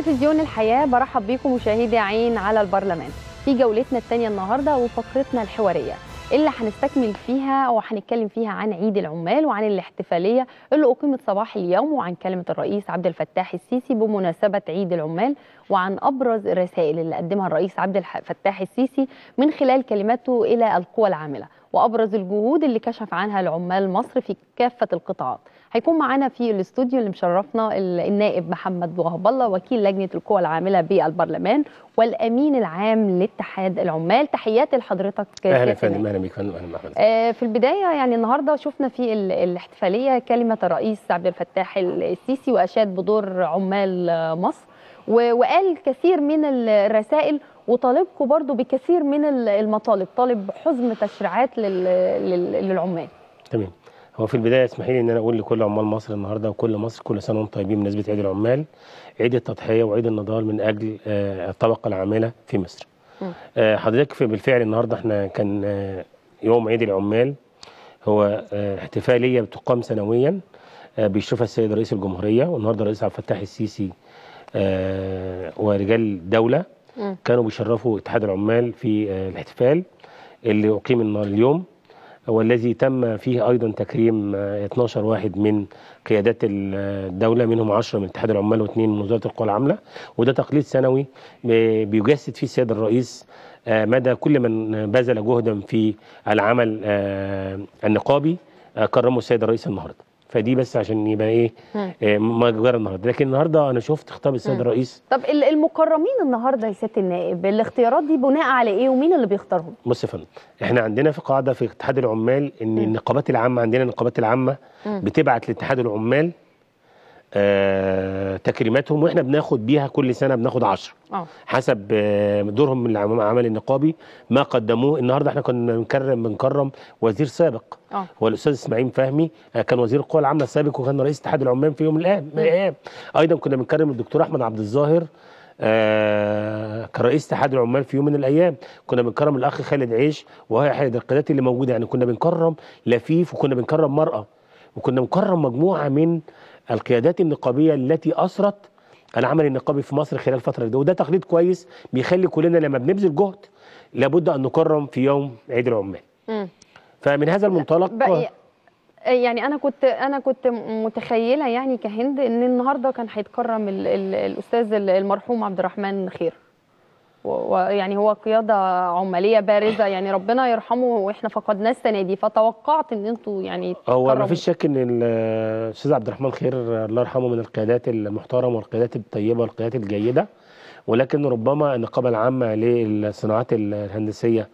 تلفزيون الحياة برحب بكم مشاهدي عين على البرلمان في جولتنا الثانية النهاردة وفقرتنا الحوارية اللي هنستكمل فيها وهنتكلم فيها عن عيد العمال وعن الاحتفالية اللي أقيمت صباح اليوم وعن كلمة الرئيس عبد الفتاح السيسي بمناسبة عيد العمال وعن أبرز الرسائل اللي قدمها الرئيس عبد الفتاح السيسي من خلال كلماته إلى القوى العاملة وأبرز الجهود اللي كشف عنها العمال مصر في كافة القطاعات هيكون معانا في الاستوديو اللي مشرفنا النائب محمد وهب الله وكيل لجنه القوى العامله بالبرلمان والامين العام لاتحاد العمال تحياتي لحضرتك اهلا يا فندم اهلا بيك فندم اهلا محمد آه في البدايه يعني النهارده شفنا في الاحتفاليه كلمه الرئيس عبد الفتاح السيسي واشاد بدور عمال مصر وقال كثير من الرسائل وطالبكم برضو بكثير من المطالب طالب حزم تشريعات للعمال تمام هو في البدايه اسمحي لي ان انا اقول لكل عمال مصر النهارده وكل مصر كل سنه وانتم طيبين بمناسبه عيد العمال عيد التضحيه وعيد النضال من اجل الطبقه العامله في مصر. حضرتك بالفعل النهارده احنا كان يوم عيد العمال هو احتفاليه بتقام سنويا بيشرفها السيد رئيس الجمهوريه والنهارده الرئيس عبد الفتاح السيسي ورجال الدوله كانوا بيشرفوا اتحاد العمال في الاحتفال اللي اقيم اليوم والذي تم فيه ايضا تكريم 12 واحد من قيادات الدوله منهم 10 من اتحاد العمال واثنين من وزاره القوى العامله وده تقليد سنوي بيجسد فيه السيد الرئيس مدى كل من بذل جهدا في العمل النقابي كرمه السيد الرئيس النهارده فدي بس عشان يبقى ايه ما جرى النهارده لكن النهارده انا شفت خطاب السيد الرئيس طب المقرمين النهارده يا سياده النائب الاختيارات دي بناء على ايه ومين اللي بيختارهم بص يا فندم احنا عندنا في قاعده في اتحاد العمال ان م. النقابات العامه عندنا النقابات العامه م. بتبعت لاتحاد العمال آه تكريماتهم واحنا بناخد بيها كل سنه بناخد 10 أوه. حسب آه دورهم من العمل النقابي ما قدموه النهارده احنا كنا بنكرم بنكرم وزير سابق أوه. هو الاستاذ اسماعيل فهمي آه كان وزير القوى العامله السابق وكان رئيس اتحاد العمال في يوم من الايام ايضا كنا بنكرم الدكتور احمد عبد الظاهر آه كرئيس اتحاد العمال في يوم من الايام كنا بنكرم الاخ خالد عيش وهي احد القيادات اللي موجوده يعني كنا بنكرم لفيف وكنا بنكرم مراه وكنا بنكرم مجموعه من القيادات النقابيه التي اسرت العمل النقابي في مصر خلال الفتره دي وده تقليد كويس بيخلي كلنا لما بنبذل جهد لابد ان نكرم في يوم عيد العمال. م. فمن هذا المنطلق بقى يعني انا كنت انا كنت متخيله يعني كهند ان النهارده كان هيتكرم ال ال الاستاذ المرحوم عبد الرحمن خير ويعني هو قياده عماليه بارزه يعني ربنا يرحمه واحنا فقدناه السنه دي فتوقعت ان انتوا يعني هو ما فيش شك ان الاستاذ عبد الرحمن خير الله يرحمه من القيادات المحترمه والقيادات الطيبه والقيادات الجيده ولكن ربما النقابه العامه للصناعات الهندسيه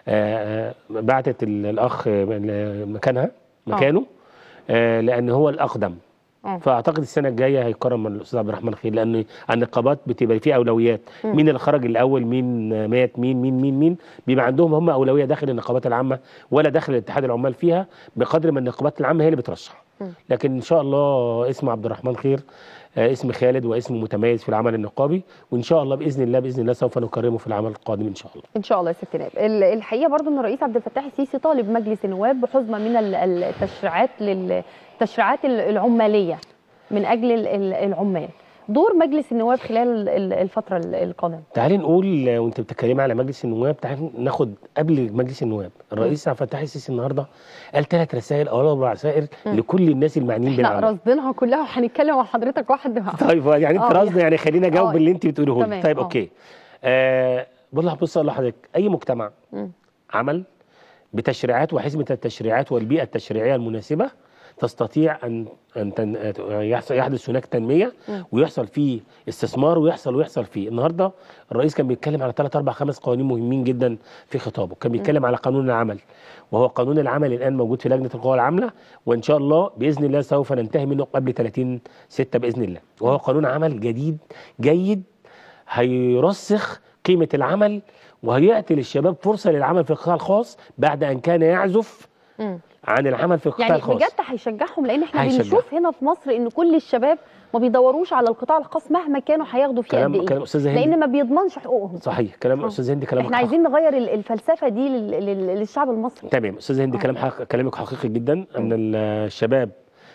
بعتت الاخ مكانها مكانه آه لان هو الاقدم أوه. فاعتقد السنه الجايه هيكرم الاستاذ عبد الرحمن خير لان النقابات بتبقى فيه اولويات م. مين اللي خرج الاول مين مات مين مين مين مين بيبقى عندهم هم اولويه داخل النقابات العامه ولا داخل الاتحاد العمال فيها بقدر ما النقابات العامه هي اللي بترشح م. لكن ان شاء الله اسم عبد الرحمن خير آه اسم خالد واسم متميز في العمل النقابي وان شاء الله باذن الله باذن الله سوف نكرمه في العمل القادم ان شاء الله. ان شاء الله يا ست نائب. الحقيقه برضو ان الرئيس عبد الفتاح السيسي طالب مجلس النواب بحزمه من التشريعات للتشريعات العماليه من اجل العمال. دور مجلس النواب خلال الفتره القادمه تعالي نقول وانت بتتكلمي على مجلس النواب تعالي ناخد قبل مجلس النواب الرئيس عبد الفتاح السيسي النهارده قال ثلاث رسائل او اربع رسائل لكل الناس المعنيين بالعمل احنا رصدينها كلها وهنتكلم مع حضرتك واحد بواحد طيب يعني انت رصد يعني خلينا اجاوب اللي انت بتقوله لي طيب أوه. اوكي آه والله بص اقول لحضرتك اي مجتمع م. عمل بتشريعات وحزمه التشريعات والبيئه التشريعيه المناسبه تستطيع ان ان يحصل يحدث هناك تنميه م. ويحصل فيه استثمار ويحصل ويحصل فيه النهارده الرئيس كان بيتكلم على ثلاث اربع خمس قوانين مهمين جدا في خطابه كان بيتكلم على قانون العمل وهو قانون العمل الان موجود في لجنه القوى العامله وان شاء الله باذن الله سوف ننتهي منه قبل 30 6 باذن الله وهو قانون عمل جديد جيد هيرسخ قيمه العمل وهياتي للشباب فرصه للعمل في القطاع الخاص بعد ان كان يعزف م. عن العمل في القطاع يعني الخاص بجد هيشجعهم لان احنا هيشجع. بنشوف هنا في مصر ان كل الشباب ما بيدوروش على القطاع الخاص مهما كانوا هياخدوا فيه قد كلام ايه كلام استاذ هندي لان ما بيضمنش حقوقهم صحيح كلام آه. استاذ هندي كلامك احنا حق. عايزين نغير ال- الفلسفه دي لل- لل- للشعب المصري تمام استاذ هندي آه. كلام حق... كلامك حقيقي جدا ان الشباب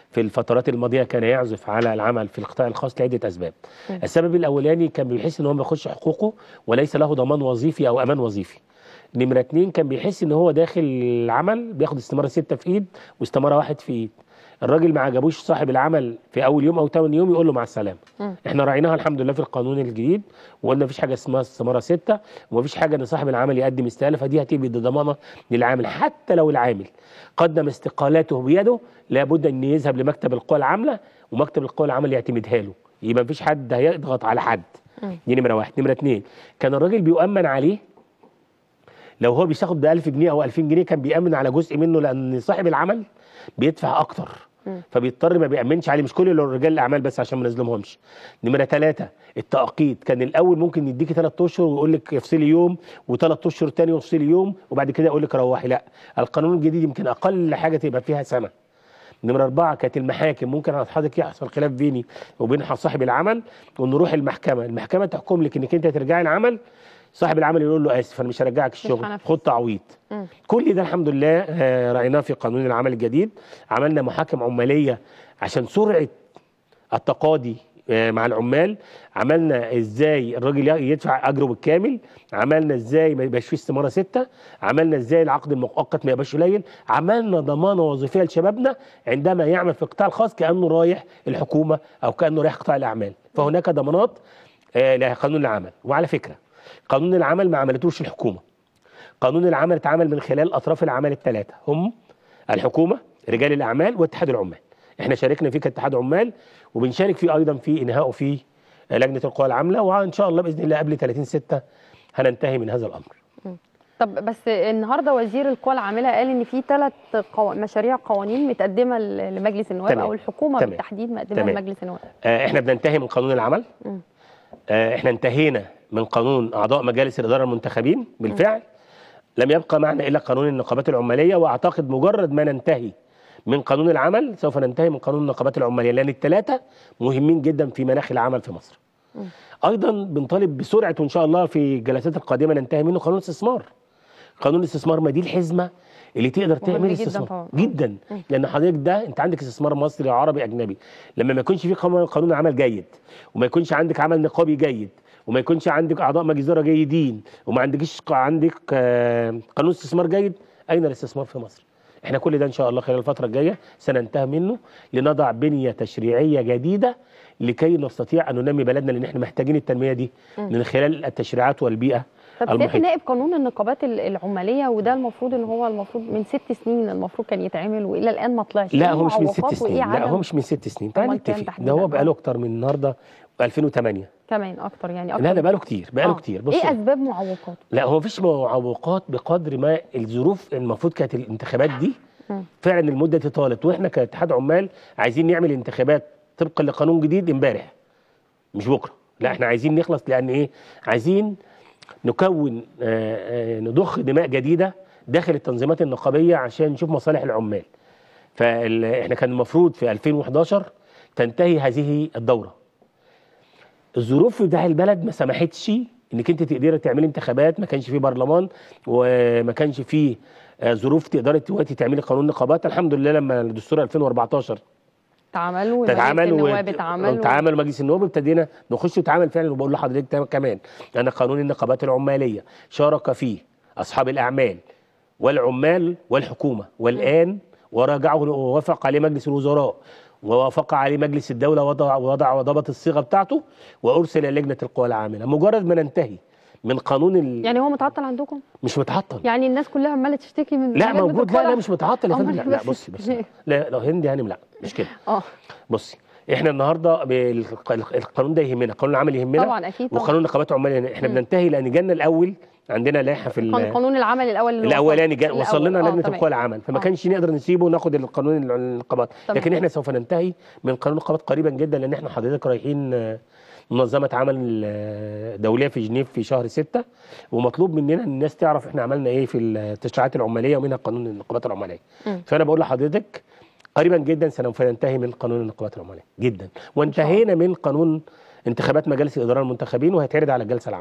في الفترات الماضيه كان يعزف على العمل في القطاع الخاص لعده اسباب. مم. السبب الاولاني كان بيحس ان هو ما بياخدش حقوقه وليس له ضمان وظيفي او امان وظيفي. نمره اتنين كان بيحس ان هو داخل العمل بياخد استماره سته في ايد واستماره واحد في ايد. الراجل ما عجبوش صاحب العمل في اول يوم او ثاني يوم يقول له مع السلامه. مم. احنا راعيناها الحمد لله في القانون الجديد وقلنا مفيش حاجه اسمها استماره سته ومفيش حاجه ان صاحب العمل يقدم استقاله فدي هتبقى ضمانه للعامل حتى لو العامل قدم استقالته بيده لابد ان يذهب لمكتب القوى العامله ومكتب القوى العامله يعتمدها له يبقى مفيش حد هيضغط على حد مم. دي نمره واحد نمره اتنين كان الراجل بيؤمن عليه لو هو بياخد ب 1000 جنيه او 2000 جنيه كان بيأمن على جزء منه لان صاحب العمل بيدفع اكتر مم. فبيضطر ما بيأمنش عليه مش كل رجال الاعمال بس عشان ما نظلمهمش نمره ثلاثة التأقيت كان الاول ممكن يديكي ثلاث اشهر ويقول لك افصلي يوم وثلاث اشهر تاني وافصلي يوم وبعد كده يقول لك روحي لا القانون الجديد يمكن اقل حاجه تبقى فيها سنه نمرة أربعة كانت المحاكم ممكن على حضرتك يحصل خلاف بيني وبين صاحب العمل ونروح المحكمة، المحكمة تحكم لك إنك أنت ترجعي العمل صاحب العمل يقول له آسف أنا مش هرجعك الشغل هنفذ. خد تعويض. مم. كل ده الحمد لله آه، راعيناه في قانون العمل الجديد عملنا محاكم عمالية عشان سرعة التقاضي آه، مع العمال عملنا ازاي الراجل يدفع اجره بالكامل عملنا ازاي ما يبقاش فيه استماره سته عملنا ازاي العقد المؤقت ما يبقاش قليل عملنا ضمانه وظيفيه لشبابنا عندما يعمل في القطاع الخاص كانه رايح الحكومه او كانه رايح قطاع الاعمال فهناك ضمانات آه، لقانون العمل وعلى فكره قانون العمل ما عملتوش الحكومه قانون العمل اتعمل من خلال اطراف العمل الثلاثه هم الحكومه رجال الاعمال واتحاد العمال احنا شاركنا فيه كاتحاد عمال وبنشارك فيه ايضا في انهائه في لجنه القوى العامله وان شاء الله باذن الله قبل 30 6 هننتهي من هذا الامر طب بس النهارده وزير القوى العامله قال ان في ثلاث قو... مشاريع قوانين متقدمه ل- لمجلس النواب تمام. او الحكومه تمام. بالتحديد مقدمه تمام. لمجلس النواب آه، احنا بننتهي من قانون العمل مم. آه، احنا انتهينا من قانون اعضاء مجالس الاداره المنتخبين بالفعل لم يبقى معنا الا قانون النقابات العماليه واعتقد مجرد ما ننتهي من قانون العمل سوف ننتهي من قانون النقابات العماليه لان الثلاثه مهمين جدا في مناخ العمل في مصر. ايضا بنطالب بسرعه وان شاء الله في الجلسات القادمه ننتهي منه قانون الاستثمار. قانون الاستثمار ما دي الحزمه اللي تقدر مهم تعمل جداً استثمار طبعاً. جدا لان حضرتك ده انت عندك استثمار مصري عربي اجنبي لما ما يكونش في قانون قانون عمل جيد وما يكونش عندك عمل نقابي جيد وما يكونش عندك اعضاء مجلس اداره جيدين وما عندكش عندك آه، قانون استثمار جيد اين الاستثمار في مصر احنا كل ده ان شاء الله خلال الفتره الجايه سننتهى منه لنضع بنيه تشريعيه جديده لكي نستطيع ان ننمي بلدنا لان احنا محتاجين التنميه دي من خلال التشريعات والبيئه طب سياده المحيطة. نائب قانون النقابات ال- العماليه وده المفروض ان هو المفروض من ست سنين المفروض كان يتعمل والى الان ما طلعش لا إيه هو مش من المعوقات ست وإيه سنين لا عدم- هو مش من ست سنين تعالى أمال كام نتفق تحديداً؟ ده هو آه. بقاله اكتر من النهارده 2008 كمان اكتر يعني اكتر لا ده بقاله كتير بقاله آه. كتير بص ايه اسباب معوقاته لا هو مفيش معوقات بقدر ما الظروف المفروض كانت الانتخابات دي مم. فعلا المده دي طالت واحنا كاتحاد عمال عايزين نعمل انتخابات طبقا لقانون جديد امبارح مش بكره لا احنا عايزين نخلص لان ايه عايزين نكون آه، آه، نضخ دماء جديده داخل التنظيمات النقابيه عشان نشوف مصالح العمال فاحنا كان المفروض في 2011 تنتهي هذه الدوره الظروف بتاع البلد ما سمحتش انك انت تقدري تعملي انتخابات ما كانش فيه برلمان وما كانش فيه آه، ظروف تقدري دلوقتي تعملي قانون نقابات الحمد لله لما الدستور 2014 تعملوا تتعامل النواب اتعمل و- وتعامل مجلس النواب ابتدينا نخش وتعامل فعلا وبقول لحضرتك تمام كمان انا قانون النقابات العماليه شارك فيه اصحاب الاعمال والعمال والحكومه والان وراجعه ووافق عليه مجلس الوزراء ووافق عليه مجلس الدوله وضع وضع وضبط الصيغه بتاعته وارسل الى لجنه القوى العامله مجرد ما ننتهي من قانون ال... يعني هو متعطل عندكم مش متعطل يعني الناس كلها عماله تشتكي من لا لجنة موجود لا القوى لا مش متعطل يا أمال فندم لا, إيه لا بس؟ بصي بصي لا لا هندي هانم لا مش كده اه بصي احنا النهارده بالق- القانون ده يهمنا قانون العمل يهمنا طبعا اكيد طبعا وقانون النقابات العماليه احنا بننتهي لان جالنا الاول عندنا لائحه في ال- قان- قانون العمل الاول اللي الاولاني وصل- جا وصل لنا الأول. آه، لجنه تمام. القوى العمل فما آه. كانش نقدر نسيبه وناخد القانون النقابات تمام. لكن احنا سوف ننتهي من قانون النقابات قريبا جدا لان احنا حضرتك رايحين آه، منظمه عمل آه، دوليه في جنيف في شهر ستة ومطلوب مننا ان الناس تعرف احنا عملنا ايه في التشريعات العماليه ومنها قانون النقابات العماليه مم. فانا بقول لحضرتك قريبا جدا سوف ننتهي من قانون النقابات العماليه جدا وانتهينا من قانون انتخابات مجالس الاداره المنتخبين وهيتعرض على الجلسه العامه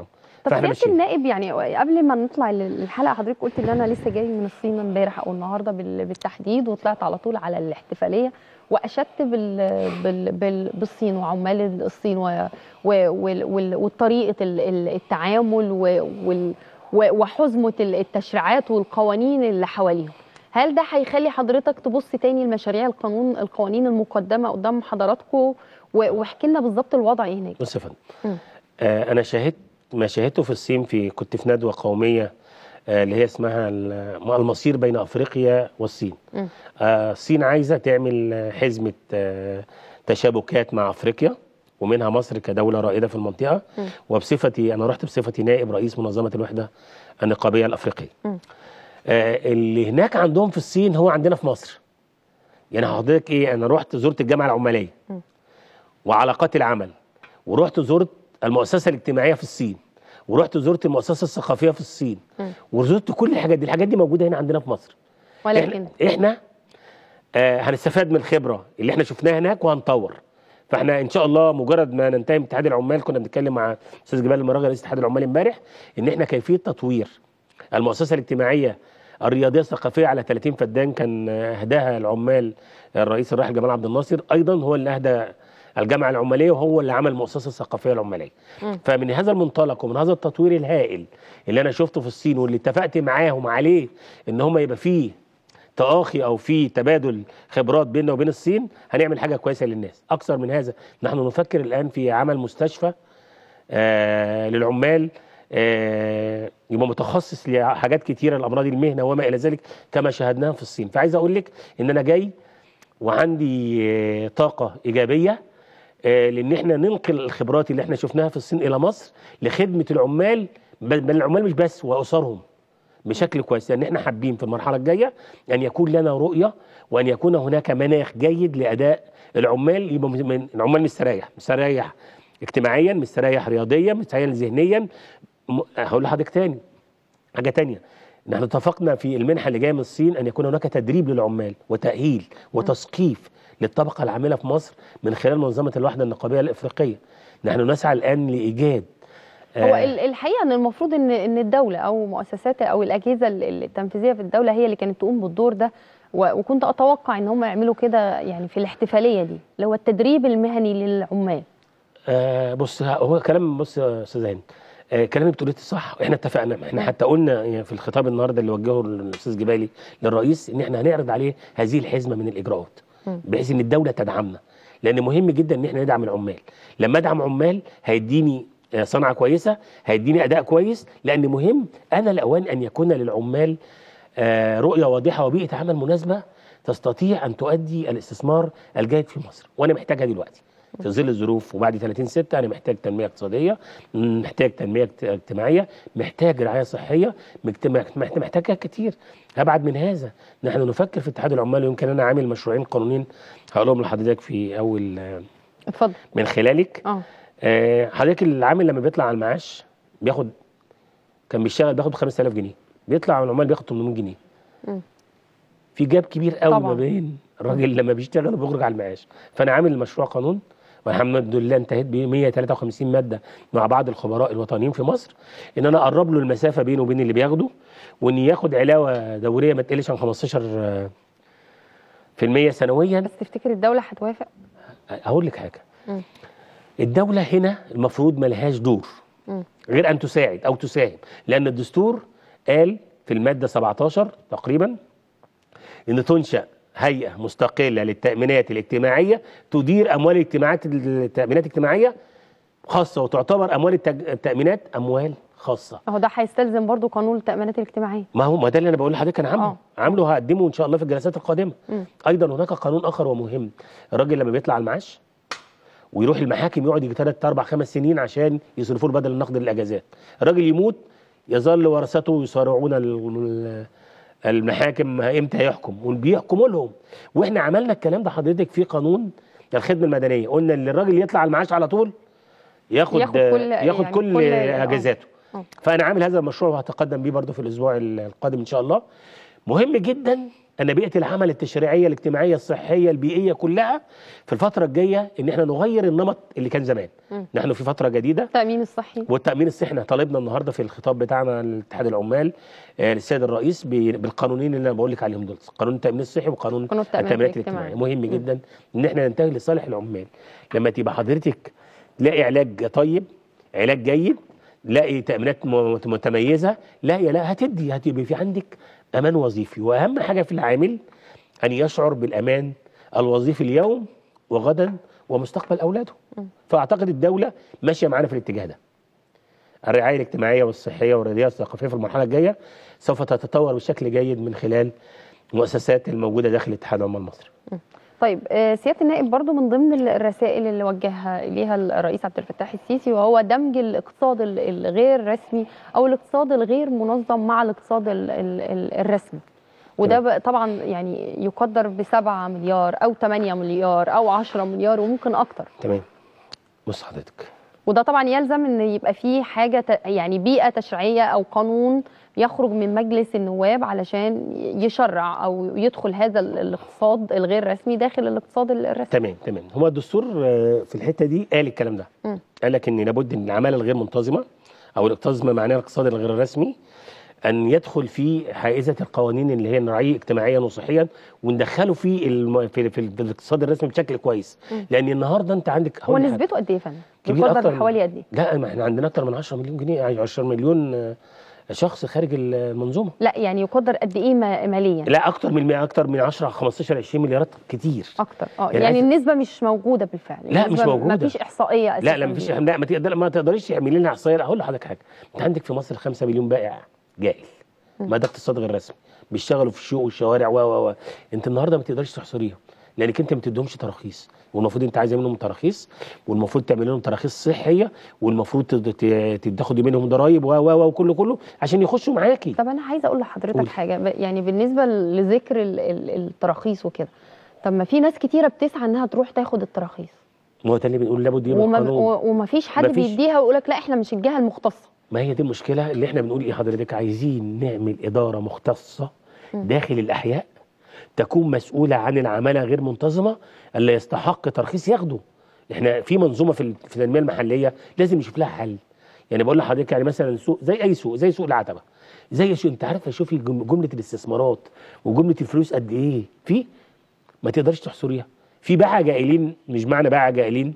طب فاحنا سياده ماشيين. النائب يعني قبل ما نطلع لل- الحلقه حضرتك قلت ان انا لسه جاي من الصين امبارح او النهارده بال- بالتحديد وطلعت على طول على الاحتفاليه واشدت بال بال بال بالصين وعمال الصين و و وال- وال- وطريقه ال- ال- التعامل و- وال و- وحزمه ال- التشريعات والقوانين اللي حواليهم هل ده هيخلي حضرتك تبص تاني لمشاريع القانون القوانين المقدمه قدام حضراتكم و- واحكي لنا بالظبط الوضع ايه هناك بص يا فندم مم. آه انا شاهدت ما شاهدته في الصين في كنت في ندوه قوميه آه اللي هي اسمها ال- المصير بين افريقيا والصين مم. آه الصين عايزه تعمل آه، حزمه آه تشابكات مع افريقيا ومنها مصر كدوله رائده في المنطقه مم. وبصفتي انا رحت بصفتي نائب رئيس منظمه الوحده النقابيه الافريقيه مم. آه اللي هناك عندهم في الصين هو عندنا في مصر يعني حضرتك ايه انا رحت زرت الجامعه العماليه مم. وعلاقات العمل ورحت زرت المؤسسه الاجتماعيه في الصين ورحت زرت المؤسسه الثقافيه في الصين مم. وزرت كل الحاجات دي الحاجات دي موجوده هنا عندنا في مصر ولكن احنا, احنا آه هنستفاد من الخبره اللي احنا شفناها هناك وهنطور فاحنا ان شاء الله مجرد ما ننتهي من اتحاد العمال كنا بنتكلم مع استاذ جمال المراغي رئيس اتحاد العمال امبارح ان احنا كيفيه تطوير المؤسسه الاجتماعيه الرياضيه الثقافيه على 30 فدان كان آه، اهداها العمال الرئيس الراحل جمال عبد الناصر ايضا هو اللي اهدى الجامعه العماليه وهو اللي عمل المؤسسه الثقافيه العماليه مم. فمن هذا المنطلق ومن هذا التطوير الهائل اللي انا شفته في الصين واللي اتفقت معاهم عليه ان هم يبقى فيه تآخي او في تبادل خبرات بيننا وبين الصين هنعمل حاجه كويسه للناس اكثر من هذا نحن نفكر الان في عمل مستشفى آه للعمال آه يبقى متخصص لحاجات كتيره لامراض المهنه وما الى ذلك كما شاهدناها في الصين فعايز اقول لك ان انا جاي وعندي آه طاقه ايجابيه آه لان احنا ننقل الخبرات اللي احنا شفناها في الصين الى مصر لخدمه العمال بل بل العمال مش بس واسرهم بشكل كويس لان احنا حابين في المرحله الجايه ان يكون لنا رؤيه وان يكون هناك مناخ جيد لاداء العمال يبقى من العمال مستريح مستريح اجتماعيا مستريح رياضيا مستريح ذهنيا م- هقول لحضرتك تاني حاجه تانية نحن اتفقنا في المنحه اللي جايه من الصين ان يكون هناك تدريب للعمال وتاهيل وتثقيف للطبقه العامله في مصر من خلال منظمه الوحده النقابيه الافريقيه نحن نسعى الان لايجاد هو آه، ال- الحقيقه ان المفروض ان ان الدوله او مؤسسات او الاجهزه ال- التنفيذيه في الدوله هي اللي كانت تقوم بالدور ده و- وكنت اتوقع ان هم يعملوا كده يعني في الاحتفاليه دي اللي هو التدريب المهني للعمال آه بص هو كلام بص يا استاذ هاني آه كلامي بتقوليه صح احنا اتفقنا احنا حتى قلنا يعني في الخطاب النهارده اللي وجهه الاستاذ جبالي للرئيس ان احنا هنعرض عليه هذه الحزمه من الاجراءات مم. بحيث ان الدوله تدعمنا لان مهم جدا ان احنا ندعم العمال لما ادعم عمال هيديني آه، صنعه كويسه هيديني اداء كويس لان مهم انا الاوان ان يكون للعمال آه، رؤيه واضحه وبيئه عمل مناسبه تستطيع ان تؤدي الاستثمار الجيد في مصر وانا محتاجها دلوقتي في ظل الظروف وبعد 30 6 انا محتاج تنميه اقتصاديه محتاج تنميه اجت- اجتماعيه محتاج رعايه صحيه محتاج محتاج محتاج حاجات كتير ابعد من هذا نحن نفكر في اتحاد العمال ويمكن انا عامل مشروعين قانونين هقولهم لحضرتك في اول آه، اتفضل من خلالك اه آه، حضرتك العامل لما بيطلع على المعاش بياخد كان بيشتغل بياخد 5000 جنيه بيطلع على العمال بياخد 800 جنيه مم. في جاب كبير قوي طبعاً. ما بين الراجل لما بيشتغل وبيخرج على المعاش فانا عامل مشروع قانون والحمد لله انتهيت ب 153 ماده مع بعض الخبراء الوطنيين في مصر ان انا اقرب له المسافه بينه وبين اللي بياخده وان ياخد علاوه دوريه ما تقلش عن 15 آه، في المية سنويا بس تفتكر الدوله هتوافق هقول لك حاجه مم. الدوله هنا المفروض ما لهاش دور مم. غير ان تساعد او تساهم لان الدستور قال في الماده 17 تقريبا ان تنشا هيئه مستقله للتامينات الاجتماعيه تدير اموال الاجتماعات التامينات الاجتماعيه خاصه وتعتبر اموال التج- التامينات اموال خاصه اهو ده هيستلزم برضو قانون التامينات الاجتماعيه ما هو ما ده اللي انا بقول لحضرتك انا عامله آه. عامله هقدمه ان شاء الله في الجلسات القادمه مم. ايضا هناك قانون اخر ومهم الراجل لما بيطلع على المعاش ويروح المحاكم يقعد يجي ثلاث اربع خمس سنين عشان يصرفوا له بدل النقد للاجازات الراجل يموت يظل ورثته يصارعون ال- المحاكم امتى هيحكم وبيحكموا لهم واحنا عملنا الكلام ده حضرتك في قانون الخدمه المدنيه قلنا ان الراجل يطلع على المعاش على طول ياخد ياخد كل- ياخد يعني كل, كل- آه. اجازاته آه. فانا عامل هذا المشروع وهتقدم بيه برضه في الاسبوع القادم ان شاء الله مهم جدا ان بيئه العمل التشريعيه الاجتماعيه الصحيه البيئيه كلها في الفتره الجايه ان احنا نغير النمط اللي كان زمان مم. نحن في فتره جديده التامين الصحي والتامين الصحي احنا طالبنا النهارده في الخطاب بتاعنا لاتحاد العمال آه، للسيد الرئيس ب- بالقانونين اللي انا بقول لك عليهم دول قانون التامين الصحي وقانون قانون التأمينات التامينات الاجتماعية. الاجتماعيه مهم جدا ان احنا ننتهي لصالح العمال لما تبقى حضرتك لاقي علاج طيب علاج جيد لاقي تامينات م- متميزه لا يا لا هتدي هتبقى في عندك امان وظيفي واهم حاجه في العامل ان يشعر بالامان الوظيفي اليوم وغدا ومستقبل اولاده فاعتقد الدوله ماشيه معانا في الاتجاه ده الرعايه الاجتماعيه والصحيه والرياضيه والثقافيه في المرحله الجايه سوف تتطور بشكل جيد من خلال المؤسسات الموجوده داخل اتحاد عمال مصر طيب آه، سياده النائب برضو من ضمن الرسائل اللي وجهها اليها الرئيس عبد الفتاح السيسي وهو دمج الاقتصاد ال- الغير رسمي او الاقتصاد الغير منظم مع الاقتصاد ال- ال- ال- الرسمي وده بقى طبعا يعني يقدر ب 7 مليار او 8 مليار او 10 مليار وممكن اكتر تمام بص حضرتك وده طبعا يلزم ان يبقى فيه حاجه ت- يعني بيئه تشريعيه او قانون يخرج من مجلس النواب علشان يشرع او يدخل هذا ال- الاقتصاد الغير رسمي داخل الاقتصاد ال- الرسمي تمام تمام هو الدستور آه، في الحته دي قال الكلام ده مم. قال لك ان لابد ان العماله الغير منتظمه او الاقتصاد معناه الاقتصاد الغير الرسمي ان يدخل في حائزه القوانين اللي هي الرعايه اجتماعيا وصحيا وندخله في الم... في, في, في الاقتصاد الرسمي بشكل كويس مم. لان النهارده انت عندك هو هقول لك حاجة. نسبته قد ايه يا فندم؟ كبير يقدر أكتر من- بحوالي قد ايه؟ لا ما احنا عندنا اكتر من 10 مليون جنيه يعني 10 مليون آه، شخص خارج المنظومه لا يعني يقدر قد ايه ما- ماليا؟ لا اكتر من اكتر من 10 15 20 مليارات كتير اكتر اه يعني يعني عايز- النسبه مش موجوده بالفعل لا، مش النسبة موجودة. ما فيش احصائيه لا لا أساساً مفيش ليها. لا ما تقدر ما تقدريش تعملي لنا احصائيه هقول لحضرتك حاجه انت عندك في مصر 5 مليون بائع جائل ما ده اقتصاد غير رسمي بيشتغلوا في السوق والشوارع و و و انت النهارده ما تقدرش تحصريهم لانك انت ما بتديهمش تراخيص والمفروض انت عايزه منهم تراخيص والمفروض تعمل لهم تراخيص صحيه والمفروض تد- ت- تاخدي منهم ضرايب و و و وكله كله عشان يخشوا معاكي طب انا عايزه اقول لحضرتك قولي. حاجه ب- يعني بالنسبه لذكر ال- ال- التراخيص وكده طب ما في ناس كتيره بتسعى انها تروح تاخد التراخيص ما هو ده اللي بنقول لابد يبقى وما قانون و- وما فيش حد مفيش. بيديها ويقول لك لا احنا مش الجهه المختصه ما هي دي المشكله اللي احنا بنقول ايه حضرتك عايزين نعمل اداره مختصه داخل الاحياء تكون مسؤوله عن العماله غير منتظمه اللي يستحق ترخيص ياخده احنا في منظومه في ال- في التنميه المحليه لازم نشوف لها حل يعني بقول لحضرتك يعني مثلا سوق زي اي سوق زي سوق العتبه زي شو انت عارفه شوفي جم- جمله الاستثمارات وجمله الفلوس قد ايه في ما تقدرش تحصريها في باعة جائلين مش معنى باعة جائلين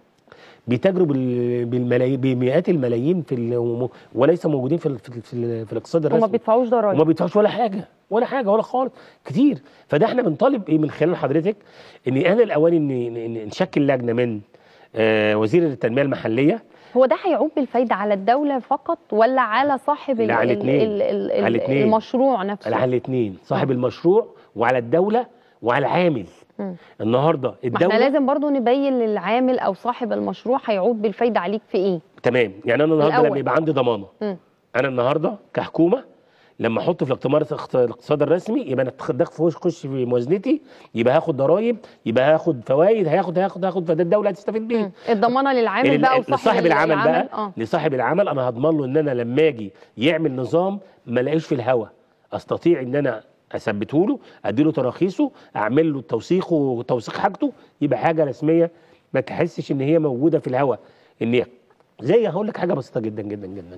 بيتاجروا بال- بالملايين بمئات الملايين في ال- وليس موجودين في ال- في, ال- في, ال- في الاقتصاد وما الرسمي بيدفعوش وما ضرائب بيدفعوش ولا حاجه ولا حاجه ولا خالص كتير فده احنا بنطالب ايه من خلال حضرتك ان انا الاوان ان إن- نشكل لجنه من آه وزير التنميه المحليه هو ده هيعود بالفايده على الدوله فقط ولا على صاحب ال- لا، على ال- الاتنين. ال- ال- على الاتنين. المشروع نفسه على الاثنين صاحب المشروع وعلى الدوله وعلى العامل مم. النهارده ما احنا الدوله لازم برضو نبين للعامل او صاحب المشروع هيعود بالفايده عليك في ايه تمام يعني انا النهارده الأول. لما يبقى عندي ضمانه مم. انا النهارده كحكومه لما احط في الاقتمار الاقت- الاقتصاد الرسمي يبقى انا ده خش خش في موازنتي يبقى هاخد ضرايب يبقى هاخد فوائد هاخد هاخد هاخد فده الدوله هتستفيد بيه مم. الضمانه للعامل ال- بقى وصاحب لصاحب العمل بقى اه لصاحب العمل انا هضمن له ان انا لما اجي يعمل نظام ما الاقيش في الهوا استطيع ان انا اثبته له ادي له تراخيصه اعمل له توثيقه وتوثيق حاجته يبقى حاجه رسميه ما تحسش ان هي موجوده في الهوا ان هي زي هقول لك حاجه بسيطه جدا جدا جدا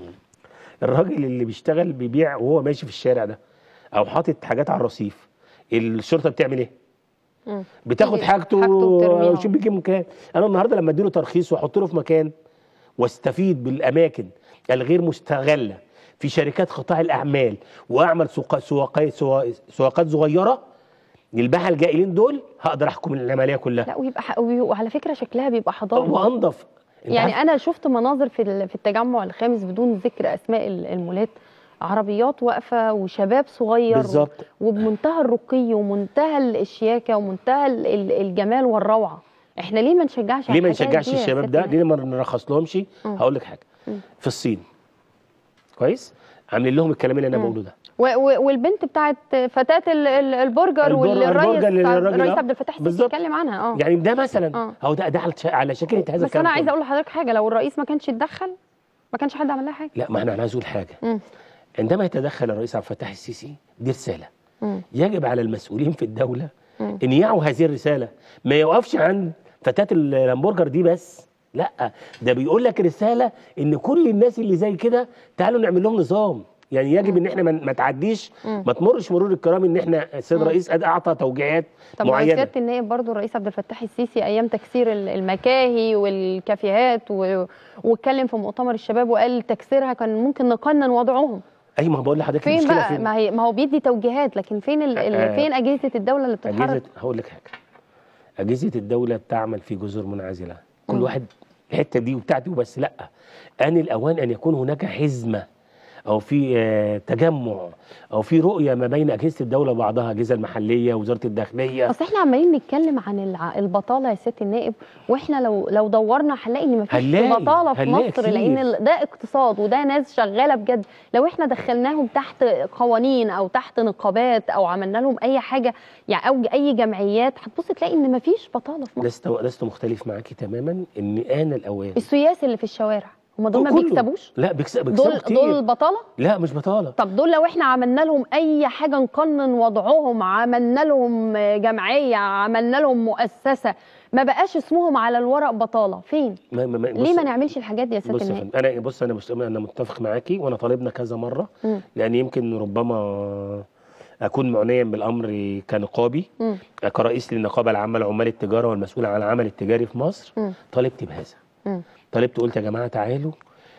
الراجل اللي بيشتغل بيبيع وهو ماشي في الشارع ده او حاطط حاجات على الرصيف الشرطه بتعمل ايه مم. بتاخد تيجي حاجته حاجته وترميها. وشوف بيجي مكان انا النهارده لما اديله ترخيص واحط له في مكان واستفيد بالاماكن الغير مستغله في شركات قطاع الاعمال واعمل سوق سواقات سواقات صغيره للباعة الجائلين دول هقدر احكم العمليه كلها لا ويبقى ح- وي- وعلى فكره شكلها بيبقى حضاره وانضف أنت يعني عارف- انا شفت مناظر في ال- في التجمع الخامس بدون ذكر اسماء ال- المولات عربيات واقفه وشباب صغير بالظبط. وبمنتهى الرقي ومنتهى الشياكه ومنتهى ال- ال- الجمال والروعه احنا ليه ما نشجعش على ليه ما الحكاية نشجعش دي يا الشباب سيادة ده ليه ما نرخص لهمش مم. هقول لك حاجه مم. في الصين كويس عاملين لهم الكلام اللي انا مم. بقوله ده و- و- والبنت بتاعت فتاه ال- ال- البرجر البر- والرئيس البرجر اللي بتاع- الراجل الرئيس آه. عبد الفتاح السيسي بالظبط. اتكلم عنها اه يعني ده مثلا آه. هو ده ده على ش- على شكل هذا بس الكلام انا عايزه كله. اقول لحضرتك حاجه لو الرئيس ما كانش اتدخل ما كانش حد عمل لها حاجه لا ما احنا عايز اقول حاجه مم. عندما يتدخل الرئيس عبد الفتاح السيسي دي رساله مم. يجب على المسؤولين في الدوله مم. ان يعوا هذه الرساله ما يوقفش عند فتاه الهمبرجر دي بس لا ده بيقول لك رساله ان كل الناس اللي زي كده تعالوا نعمل لهم نظام يعني يجب ان احنا ما ما تعديش مم. ما تمرش مرور الكرام ان احنا السيد مم. الرئيس قد اعطى توجيهات طب ما هو معينه سياده النائب برضه الرئيس عبد الفتاح السيسي ايام تكسير ال- المكاهي والكافيهات و... واتكلم في مؤتمر الشباب وقال تكسيرها كان ممكن نقنن وضعهم اي ما بقول لحضرتك فين المشكله بقى فين ما هي ما هو بيدي توجيهات لكن فين ال... ال... آه. فين اجهزه الدوله اللي بتتحرك اجهزه هقول لك حاجه اجهزه الدوله بتعمل في جزر منعزله كل مم. واحد الحته دي وبتاعتي وبس لا ان الاوان ان يكون هناك حزمه او في آه، تجمع او في رؤيه ما بين اجهزه الدوله وبعضها الاجهزه المحليه وزاره الداخليه اصل احنا عمالين نتكلم عن الع... البطاله يا سياده النائب واحنا لو لو دورنا هنلاقي ان مفيش هنلاقي- بطاله في هنلاقي مصر كتير. لان ال- ده اقتصاد وده ناس شغاله بجد لو احنا دخلناهم تحت قوانين او تحت نقابات او عملنا لهم اي حاجه يعني او اي جمعيات هتبص تلاقي ان مفيش بطاله في مصر لست لست مختلف معاكي تماما ان ان الاوان السياس اللي في الشوارع هم دول ما كله. بيكسبوش لا بيكسب بيكسبوا دول كتير دول بطاله لا مش بطاله طب دول لو احنا عملنا لهم اي حاجه نقنن وضعهم عملنا لهم جمعيه عملنا لهم مؤسسه ما بقاش اسمهم على الورق بطاله فين ما ما ما ليه بص- ما نعملش الحاجات دي يا سياده بص يا النائب فندم انا بص انا مش انا متفق معاكي وانا طالبنا كذا مره مم. لان يمكن ربما اكون معنيا بالامر كنقابي مم. كرئيس للنقابه العامه لعمال التجاره والمسؤول عن العمل التجاري في مصر مم. طالبت بهذا مم. طالبت قلت يا جماعه تعالوا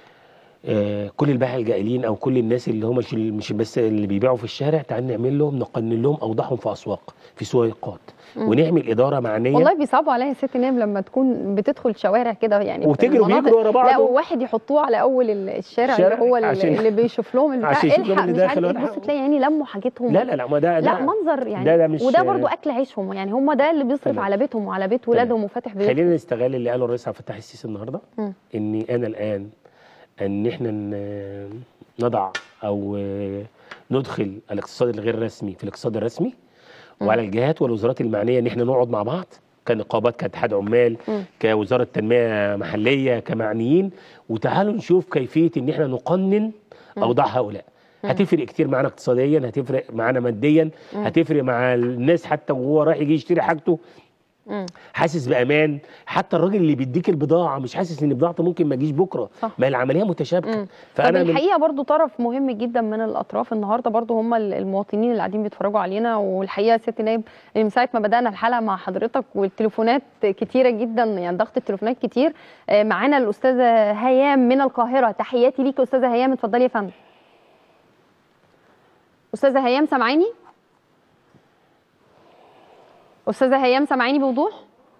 آه، كل البائع الجائلين او كل الناس اللي هم مش مش بس اللي بيبيعوا في الشارع تعال نعمل لهم نقنن لهم اوضاعهم في اسواق في سويقات مم. ونعمل اداره معنيه والله بيصعبوا عليا يا ست نائب لما تكون بتدخل شوارع كده يعني في وتجري المناطق. وبيجروا ورا بعض لا و- وواحد يحطوه على اول ال- الشارع الشارع اللي هو اللي, عشان- اللي بيشوف لهم البتاع عشان يشوف لهم الحق اللي مش عارف داخل ايه ولا بص حاجة. تلاقي يعني لموا حاجتهم لا لا لا ما ده لا ده- منظر يعني ده- ده مش- وده برضو اكل عيشهم يعني هم ده اللي بيصرف تمام. على بيتهم وعلى بيت ولادهم وفاتح بيوتهم خلينا نستغل اللي قاله الرئيس عبد الفتاح السيسي النهارده مم. اني انا الان ان احنا ن- نضع او آه، ندخل الاقتصاد الغير رسمي في الاقتصاد الرسمي مم. وعلى الجهات والوزارات المعنيه ان احنا نقعد مع بعض كنقابات كاتحاد عمال مم. كوزاره تنميه محليه كمعنيين وتعالوا نشوف كيفيه ان احنا نقنن اوضاع هؤلاء هتفرق كتير معانا اقتصاديا هتفرق معانا ماديا هتفرق مع الناس حتى وهو رايح يجي يشتري حاجته مم. حاسس بامان حتى الراجل اللي بيديك البضاعه مش حاسس ان بضاعته ممكن ما تجيش بكره صح. ما هي العمليه متشابكه مم. طب فانا من الحقيقه برضو طرف مهم جدا من الاطراف النهارده برضو هم ال- المواطنين اللي قاعدين بيتفرجوا علينا والحقيقه يا ست نايب من ساعه ما بدانا الحلقه مع حضرتك والتليفونات كتيره جدا يعني ضغط التليفونات كتير آه، معانا الاستاذه هيام من القاهره تحياتي ليك استاذه هيام اتفضلي يا فندم استاذه هيام سامعاني استاذه هيام سامعاني بوضوح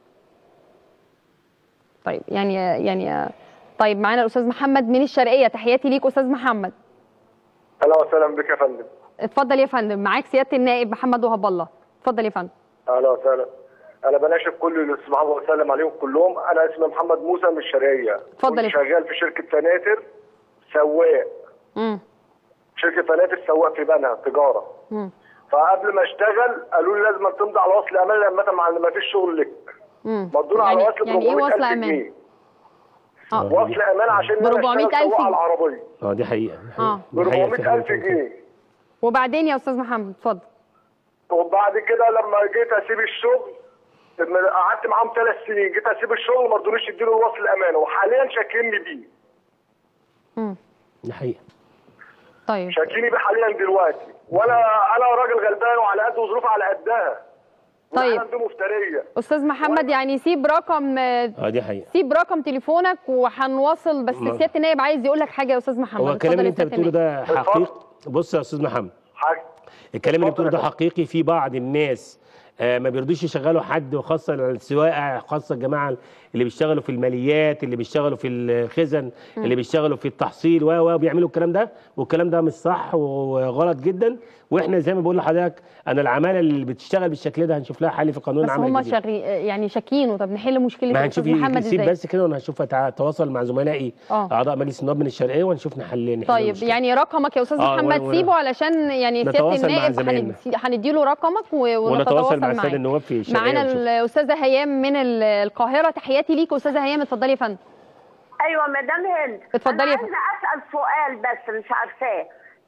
طيب يعني يعني طيب معانا الاستاذ محمد من الشرقيه تحياتي ليك استاذ محمد اهلا وسهلا بك يا فندم اتفضل يا فندم معاك سياده النائب محمد وهب الله اتفضل يا فندم اهلا وسهلا انا بناشد كل الاصحاب واسلم عليهم كلهم انا اسمي محمد موسى من الشرقيه اتفضل كنت يا شغال في شركه فناتر سواق امم شركه فناتر سواق في بنها تجاره امم فقبل ما اشتغل قالوا لي لازم تمضي على وصل امان لما مع ما فيش شغل لك امم مضونا على يعني وصل ب يعني ايه 400000 وصل امان جنيه اه وصل امان عشان ب انا 400,000 اشتغل سواق جنيه. على العربيه اه دي حقيقه آه. ب دي حقيقة في 400000 حاجة جنيه وبعدين يا استاذ محمد اتفضل وبعد كده لما جيت اسيب الشغل لما قعدت معاهم ثلاث سنين جيت اسيب الشغل ما رضونيش يديله الوصل الامانه وحاليا شاكيني بيه امم دي حقيقه طيب شاكيني بيه حاليا دلوقتي وانا انا راجل غلبان وعلى قد وظروفي على قدها طيب. والعالم دي مفتريه استاذ محمد يعني سيب رقم آه، اه دي حقيقه سيب رقم تليفونك وهنواصل بس ما- سياده النائب عايز يقول لك حاجه يا استاذ محمد هو الكلام اتفضل اللي يا انت سيادة بتقوله النائب. ده اتفضل. حقيقي بص يا استاذ محمد حاج الكلام اللي اتفضل بتقوله ده يا فندم. حقيقي في بعض الناس آه، ما بيرضوش يشغلوا حد وخاصه السواقه خاصه الجماعه اللي بيشتغلوا في الماليات اللي بيشتغلوا في الخزن اللي بيشتغلوا في التحصيل و و بيعملوا الكلام ده والكلام ده مش صح وغلط جدا واحنا زي ما بقول لحضرتك انا العماله اللي بتشتغل بالشكل ده هنشوف لها حل في قانون بس العمل هم الجديد. شغي يعني شاكين طب نحل مشكله ما هنشوف الاستاذ محمد يسيب ازاي بس كده وانا هشوف أتع- اتواصل مع زملائي اه. اعضاء مجلس النواب من الشرقيه ونشوف نحل نحل طيب المشكلة. يعني رقمك يا استاذ آه، محمد وأنا- سيبه علشان يعني سياده نتواصل مع النائب زمايلنا. هندي له رقمك و- ونتواصل ونتواصل مع الساده معاه النواب في الشرقيه معانا ونشوف. الاستاذه هيام من ال- القاهره تحياتي ليك استاذه هيام اتفضلي يا فندم ايوه مدام هند اتفضلي يا انا عايزه اسال سؤال بس مش عارفاه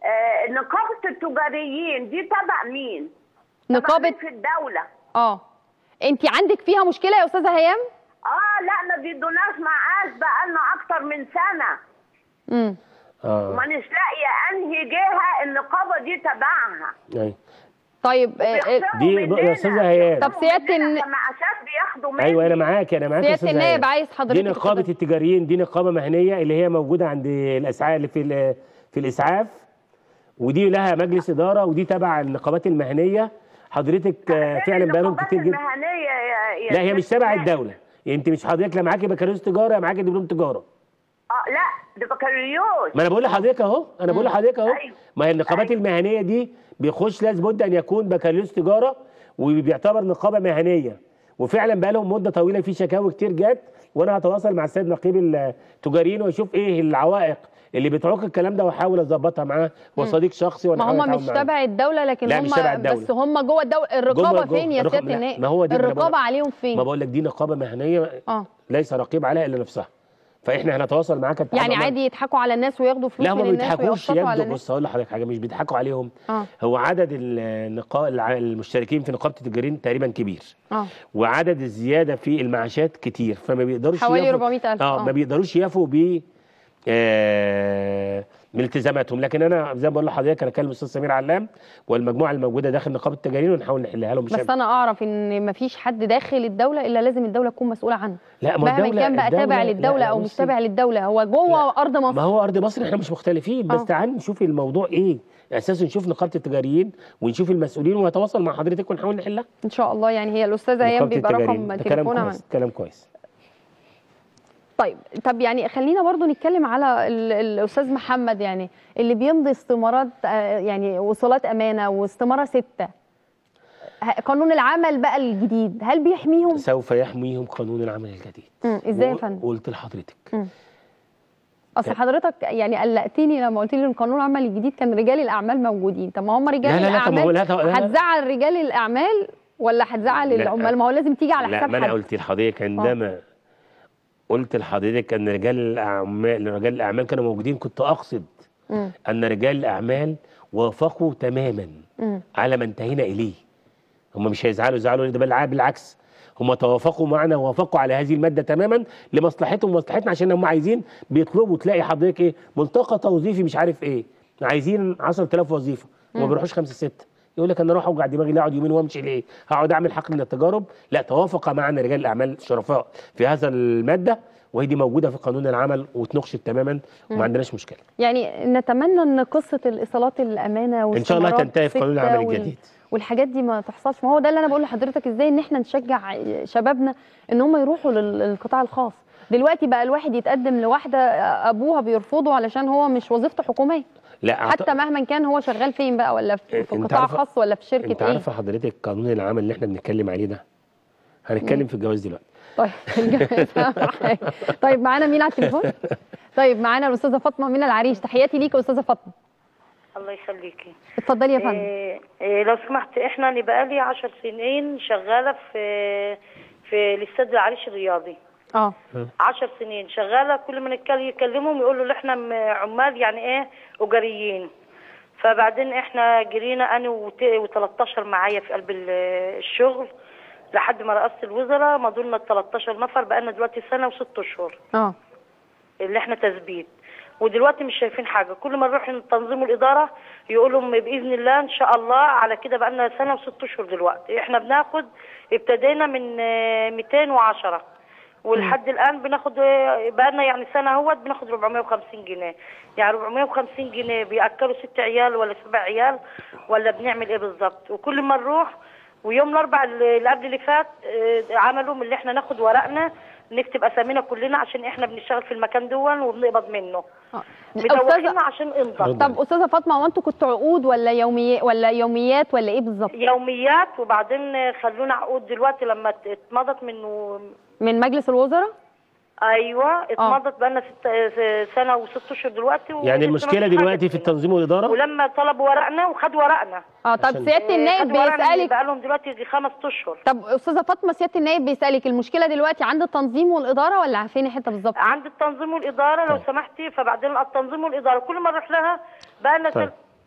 آه، نقابه التجاريين دي تبع مين؟ تبع نقابه مين في الدوله اه انت عندك فيها مشكله يا استاذه هيام اه لا ما بيدوناش معاش بقالنا اكتر من سنه امم اه ومانيش لاقيه انهي جهه النقابه دي تبعها أيوة. طيب آه، آه، بيخسروا دي مننا. يا أستاذة هيام. طب سيادة الن- الن... معاشات بياخدوا مني ايوه انا معاك انا معاك يا سيادة أستاذة النائب هيام. عايز حضرتك دي نقابه تتفضل. التجاريين دي نقابه مهنيه اللي هي موجوده عند الاسعاف اللي في ال- في الاسعاف ودي لها مجلس اداره ودي تبع النقابات المهنيه حضرتك آه، فعلا بقالهم النقابات كتير جدا المهنيه يا... يا لا هي مش تبع لا. الدوله انت مش حضرتك لا معاكي بكالوريوس تجاره يا معاكي دبلوم تجاره اه لا ده بكالوريوس ما انا بقول لحضرتك اهو انا بقول لحضرتك اهو أيوة. ما هي النقابات أيوة. المهنيه دي بيخش لازم بد ان يكون بكالوريوس تجاره وبيعتبر نقابه مهنيه وفعلا بقى لهم مده طويله في شكاوي كتير جت وانا هتواصل مع السيد نقيب التجاريين واشوف ايه العوائق اللي بتعوق الكلام ده واحاول اظبطها معاه هو صديق شخصي وانا ما هحاول هم أتعاون مش معاه. تبع الدوله لكن لا، هم مش تبع الدولة. بس هم جوه الدوله الرقابه جوه- جوه. فين يا الرقابة- سياده لا، النائب ما هو دي اللي أنا الرقابه بقول- عليهم ما فين بقول لك دي نقابه مهنيه اه ليس رقيب عليها الا نفسها فاحنا هنتواصل معاك كاتحاد يعني عمال. عادي يضحكوا على الناس وياخدوا فلوس لا هم من ما الناس بيضحكوش ويقسطوا على يبدو الناس بص هقول لحضرتك حاجه مش بيضحكوا عليهم اه هو عدد النقا... الع- المشتركين في نقابه التجارين تقريبا كبير اه وعدد الزياده في المعاشات كتير فما بيقدروش حوالي يفوا- 400,000 اه آه. ما بيقدروش يفوا ب آه من التزاماتهم لكن انا زي ما بقول لحضرتك انا اكلم الاستاذ سمير علام والمجموعه الموجوده داخل نقابه التجارين ونحاول نحلها لهم بس بشكل انا اعرف ان مفيش حد داخل الدوله الا لازم الدوله تكون مسؤوله عنه لا ما مهما الدولة- كان بقى الدولة- تابع لا، للدوله لا، او مش بصي، تابع للدوله هو جوه ارض ما مصر هو ارض مصر احنا مش مختلفين بس آه. تعال نشوف الموضوع ايه اساسا نشوف نقابه التجاريين ونشوف المسؤولين ونتواصل مع حضرتك ونحاول نحلها ان شاء الله يعني هي الاستاذه ايام نقابة بيبقى التجارين. رقم ده كلام تليفونها من- كويس كلام كويس طيب طب يعني خلينا برضو نتكلم على ال- الاستاذ محمد يعني اللي بيمضي استمارات آه، يعني وصولات امانه واستماره سته ه- قانون العمل بقى الجديد هل بيحميهم؟ سوف يحميهم قانون العمل الجديد مم، ازاي يا و- فندم؟ قلت لحضرتك اصل حضرتك يعني قلقتني لما قلت لي ان قانون العمل الجديد كان رجال الاعمال موجودين طب ما هم رجال لا، لا، لا، طب ما هو الاعمال لا، طب- لا، لا. هتزعل رجال الاعمال ولا هتزعل لا. العمال ما هو لازم تيجي على لا حساب ما انا حد قلت لحضرتك عندما قلت لحضرتك ان رجال الاعمال رجال الاعمال كانوا موجودين كنت اقصد مم. ان رجال الاعمال وافقوا تماما مم. على ما انتهينا اليه هم مش هيزعلوا يزعلوا ده بل بالعكس هم توافقوا معنا ووافقوا على هذه الماده تماما لمصلحتهم ومصلحتنا عشان هم عايزين بيطلبوا تلاقي حضرتك ايه ملتقى توظيفي مش عارف ايه عايزين 10000 وظيفه وما بيروحوش خمسه سته يقول لك انا اروح اوجع دماغي لا اقعد يومين وامشي ليه؟ هقعد اعمل حقل من التجارب؟ لا توافق معنا رجال الاعمال الشرفاء في هذا الماده وهي دي موجوده في قانون العمل واتناقشت تماما وما عندناش مشكله. يعني نتمنى ان قصه الايصالات الامانه إن شاء الله واستمارات تنتهي في قانون ستة العمل وال- الجديد. والحاجات دي ما تحصلش ما هو ده اللي انا بقول لحضرتك ازاي ان احنا نشجع شبابنا ان هم يروحوا لل- للقطاع الخاص دلوقتي بقى الواحد يتقدم لواحده ابوها بيرفضه علشان هو مش وظيفته حكوميه لا أعت- حتى مهما كان هو شغال فين بقى ولا في, في أنت قطاع عارفة- خاص ولا في انت شركه ايه عارفه حضرتك قانون العمل اللي احنا بنتكلم عليه ده هنتكلم في الجواز دلوقتي طيب الجواز أهم حاجة. طيب معانا مين على التليفون طيب معانا الاستاذه فاطمه من العريش تحياتي ليك يا استاذه فاطمه الله يخليكي اتفضلي يا فندم إيه إيه لو سمحت احنا انا بقالي عشر سنين شغاله في في الاستاد العريش الرياضي اه عشر سنين شغاله كل ما نتكلم يكلمهم يقولوا له احنا م- عمال يعني ايه اجاريين فبعدين احنا جرينا انا و13 معايا في قلب ال- الشغل لحد ما رئاسه الوزراء مضوا لنا ال 13 نفر بقالنا دلوقتي سنه وست اشهر اه اللي احنا تثبيت ودلوقتي مش شايفين حاجه كل ما نروح تنظيم الاداره يقولوا م- باذن الله ان شاء الله على كده بقى لنا سنه وست اشهر دلوقتي احنا بناخد ابتدينا من آه، 210 ولحد الان بناخد آه، بقى لنا يعني سنه اهوت بناخد 450 جنيه يعني 450 جنيه بياكلوا ست عيال ولا سبع عيال ولا بنعمل ايه بالظبط وكل ما نروح ويوم الاربع اللي قبل اللي فات آه، عملوا من اللي احنا ناخد ورقنا نكتب اسامينا كلنا عشان احنا بنشتغل في المكان دون وبنقبض منه آه. مدوخينا استاذه عشان انضم طب استاذه فاطمه هو انتوا كنتوا عقود ولا يومي ولا يوميات ولا ايه بالظبط يوميات وبعدين خلونا عقود دلوقتي لما ات- اتمضت منه من مجلس الوزراء ايوه اتمضت بقالنا ست س- سنه وست اشهر دلوقتي يعني ولسه المشكله مفيش حاجة دلوقتي في منه. التنظيم والاداره ولما طلبوا ورقنا وخدوا ورقنا اه طب عشان- سياده النائب خدوا ورقنا بيسالك بقالهم دلوقتي يجي خمس اشهر طب استاذه فاطمه سياده النائب بيسالك المشكله دلوقتي عند التنظيم والاداره ولا فين الحته بالظبط عند التنظيم والاداره لو طيب. سمحتي فبعدين التنظيم والاداره كل ما نروح لها بقى لنا طيب. سنة-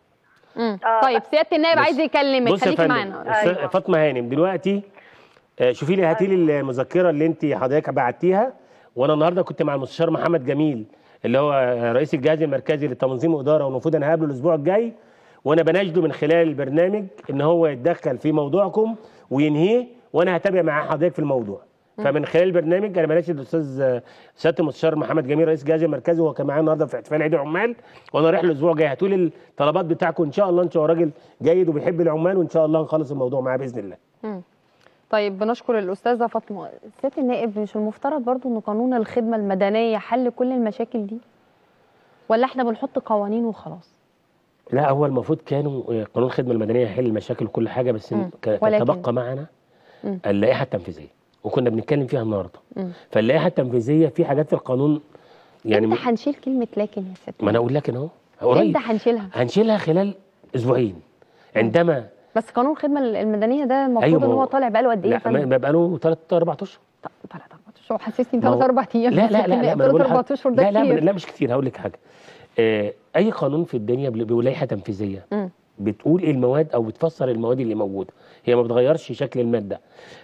مم. آه. طيب سياده النائب بص- عايز يكلمك بص يا خليكي فندم معانا أستاذ أيوة. فاطمه هانم دلوقتي آه، شوفي لي هاتي لي المذكره اللي انت حضرتك بعتيها وانا النهارده كنت مع المستشار محمد جميل اللي هو آه، رئيس الجهاز المركزي للتنظيم والاداره والمفروض انا هقابله الاسبوع الجاي وانا بناشده من خلال البرنامج ان هو يتدخل في موضوعكم وينهيه وانا هتابع مع حضرتك في الموضوع فمن خلال البرنامج انا بناشد الاستاذ آه، سياده المستشار محمد جميل رئيس الجهاز المركزي وهو كان معايا النهارده في احتفال عيد العمال وانا رايح الاسبوع الجاي هاتوا لي الطلبات بتاعكم ان شاء الله انت هو راجل جيد وبيحب العمال وان شاء الله نخلص الموضوع معاه باذن الله طيب بنشكر الاستاذه فاطمه سياده النائب مش المفترض برضو ان قانون الخدمه المدنيه حل كل المشاكل دي ولا احنا بنحط قوانين وخلاص لا هو المفروض كانوا آه، قانون الخدمه المدنيه يحل المشاكل وكل حاجه بس مم. ك- ولكن- تبقى معنا مم. اللائحه التنفيذيه وكنا بنتكلم فيها النهارده مم. فاللائحه التنفيذيه في حاجات في القانون يعني امتى هنشيل كلمه لكن يا سياده ما انا اقول لك اهو قريب امتى هنشيلها هنشيلها خلال اسبوعين عندما بس قانون الخدمه المدنيه ده المفروض أيوة، ان ما هو هو- طالع بقاله قد ايه يا لا ما فندم؟ ما بقى له 3 4 اشهر ثلاث اربع اشهر حسسني ما هو- ثلاث اربع ايام لا لا لا لا ما أنا ثلاث بقول اربع حاجة- اشهر ده لا لا كتير لا مش كتير هقول لك حاجه آه اي قانون في الدنيا بل- بلائحه تنفيذيه مم. بتقول ايه المواد او بتفسر المواد اللي موجوده هي ما بتغيرش شكل الماده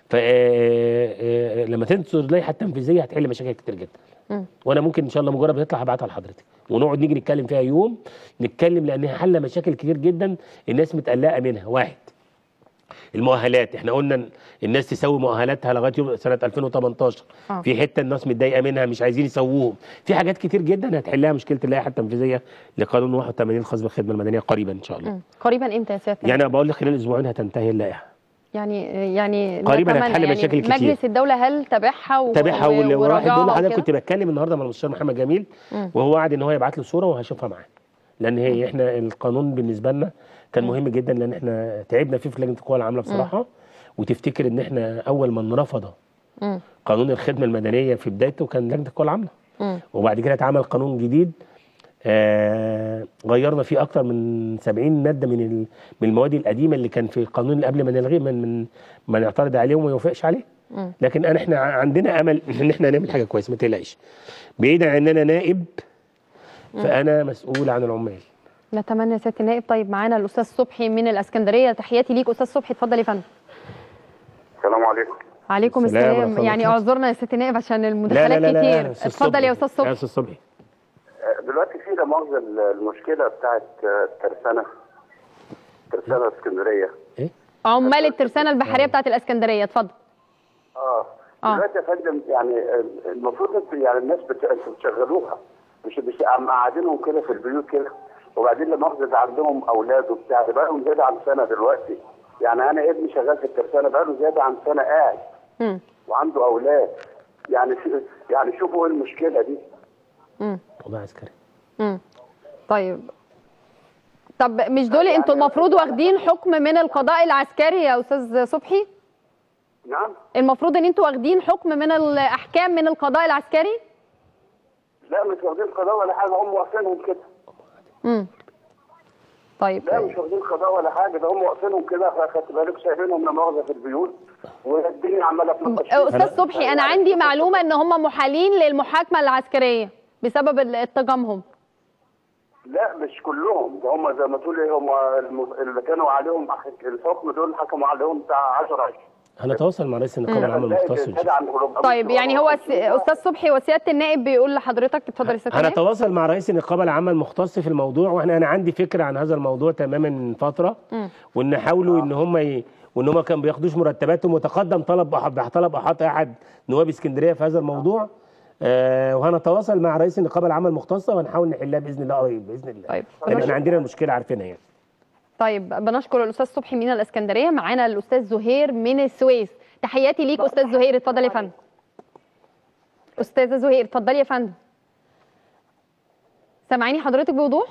فلما تنصر اللائحه التنفيذيه هتحل مشاكل كتير جدا مم. وانا ممكن ان شاء الله مجرد ما تطلع هبعتها لحضرتك ونقعد نيجي نتكلم فيها يوم نتكلم لانها حل مشاكل كتير جدا الناس متقلقه منها واحد المؤهلات احنا قلنا إن الناس تسوي مؤهلاتها لغايه يوم سنه 2018 آه. في حته الناس متضايقه منها مش عايزين يسووهم في حاجات كتير جدا هتحلها مشكله اللائحه التنفيذيه لقانون 81 الخاص بالخدمه المدنيه قريبا ان شاء الله مم. قريبا امتى يا سياده يعني انا بقول لك خلال اسبوعين هتنتهي اللائحه يعني يعني قريباً نتمنى هتحل يعني مشاكل كتير. مجلس الدوله هل تابعها و... تابعها و- وال- وراح وراجعها دول حضرتك وكده؟ كنت بتكلم النهارده مع المستشار محمد جميل مم. وهو وعد ان هو يبعت له صوره وهشوفها معاه لان هي احنا القانون بالنسبه لنا كان مهم جدا لان احنا تعبنا فيه في لجنه القوى العامله بصراحه وتفتكر ان احنا اول من رفض مم. قانون الخدمه المدنيه في بدايته كان لجنه القوى العامله مم. وبعد كده اتعمل قانون جديد آه غيرنا فيه اكتر من 70 ماده من ال- من المواد القديمه اللي كان في القانون اللي قبل ما نلغيه من من ما نعترض عليه وما يوافقش عليه مم. لكن انا احنا عندنا امل ان احنا نعمل حاجه كويسه ما تقلقش بعيدا عن ان انا نائب فانا مسؤول عن العمال نتمنى يا سياده النائب طيب معانا الاستاذ صبحي من الاسكندريه تحياتي ليك استاذ صبحي اتفضل يا فندم السلام عليكم عليكم السلام السلام ورحمة يعني الله. اعذرنا يا سياده النائب عشان لا المداخلات لا لا لا كتير يا أستاذ اتفضل يا صبحي. استاذ يا صبحي استاذ صبحي دلوقتي في لا مؤاخذه المشكله بتاعت الترسانه ترسانه اسكندريه عمال الترسانه البحريه بتاعت الاسكندريه اتفضل اه آه. دلوقتي يا فندم يعني المفروض انتوا يعني الناس بت... انتوا بتشغلوها مش مش عم قاعدينهم كده في البيوت كده وبعدين لا مؤاخذه ده عندهم اولاد وبتاع ده بقى لهم زياده عن سنه دلوقتي يعني انا ابني شغال في الترسانه بقى له زياده عن سنه قاعد مم. وعنده اولاد يعني في... يعني شوفوا ايه المشكله دي مم. وضع عسكري مم. طيب طب مش دول انتوا المفروض واخدين حكم من القضاء العسكري يا استاذ صبحي نعم المفروض ان انتوا واخدين حكم من الاحكام من القضاء العسكري لا مش واخدين قضاء ولا حاجه هم واقفينهم كده امم طيب لا مش واخدين قضاء ولا حاجه ده هم واقفينهم كده خدت بالك سايبينهم لا مؤاخذه في البيوت والدنيا عماله تنقش فيهم. استاذ صبحي انا عندي معلومه ان هم محالين للمحاكمه العسكريه بسبب ال- اتجامهم لا مش كلهم ده هم زي ما تقول ايه هم الم- اللي كانوا عليهم الحكم دول حكموا عليهم بتاع 10 20 هنتواصل مع رئيس النقابه العامه المختص ونشوف. طيب يعني هو س- استاذ صبحي وسياده النائب بيقول لحضرتك اتفضل يا سياده النائب هنتواصل مع رئيس النقابه العامه المختص في الموضوع واحنا انا عندي فكره عن هذا الموضوع تماما من فتره مم. وان حاولوا ان هم ي... وان هم كانوا بياخدوش مرتباتهم وتقدم طلب أح- طلب احاط احد نواب اسكندريه في هذا الموضوع آه وهنتواصل مع رئيس النقابه العامه المختصه وهنحاول نحلها باذن الله قريب باذن الله طيب. لان احنا عندنا المشكله عارفينها يعني طيب بنشكر الاستاذ صبحي من الاسكندريه معانا الاستاذ زهير من السويس تحياتي ليك استاذ زهير اتفضل يا فندم استاذه زهير اتفضلي يا فندم سامعيني حضرتك بوضوح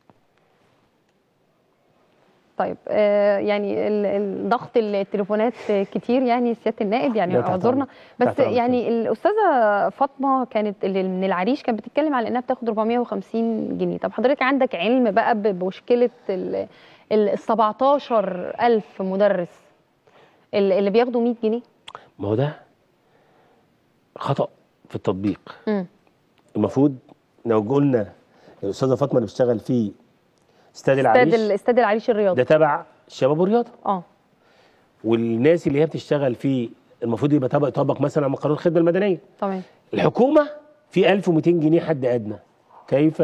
طيب آه يعني ال- ال- ضغط التليفونات كتير يعني سياده النائب يعني لا، تحت اعذرنا أمرك. بس تحت أمرك. يعني الاستاذه فاطمه كانت اللي من العريش كانت بتتكلم على انها بتاخد 450 جنيه طب حضرتك عندك علم بقى ب- بمشكله ال ال 17000 مدرس ال- اللي بياخدوا 100 جنيه ما هو ده خطا في التطبيق امم المفروض لو قلنا الاستاذه فاطمه اللي بتشتغل في استاد استاد العريش ال- استاد العريش الرياضي ده تبع الشباب والرياضه اه والناس اللي هي بتشتغل فيه المفروض يبقى طبق يطبق مثلا على قانون الخدمه المدنيه تمام الحكومه في 1200 جنيه حد ادنى كيف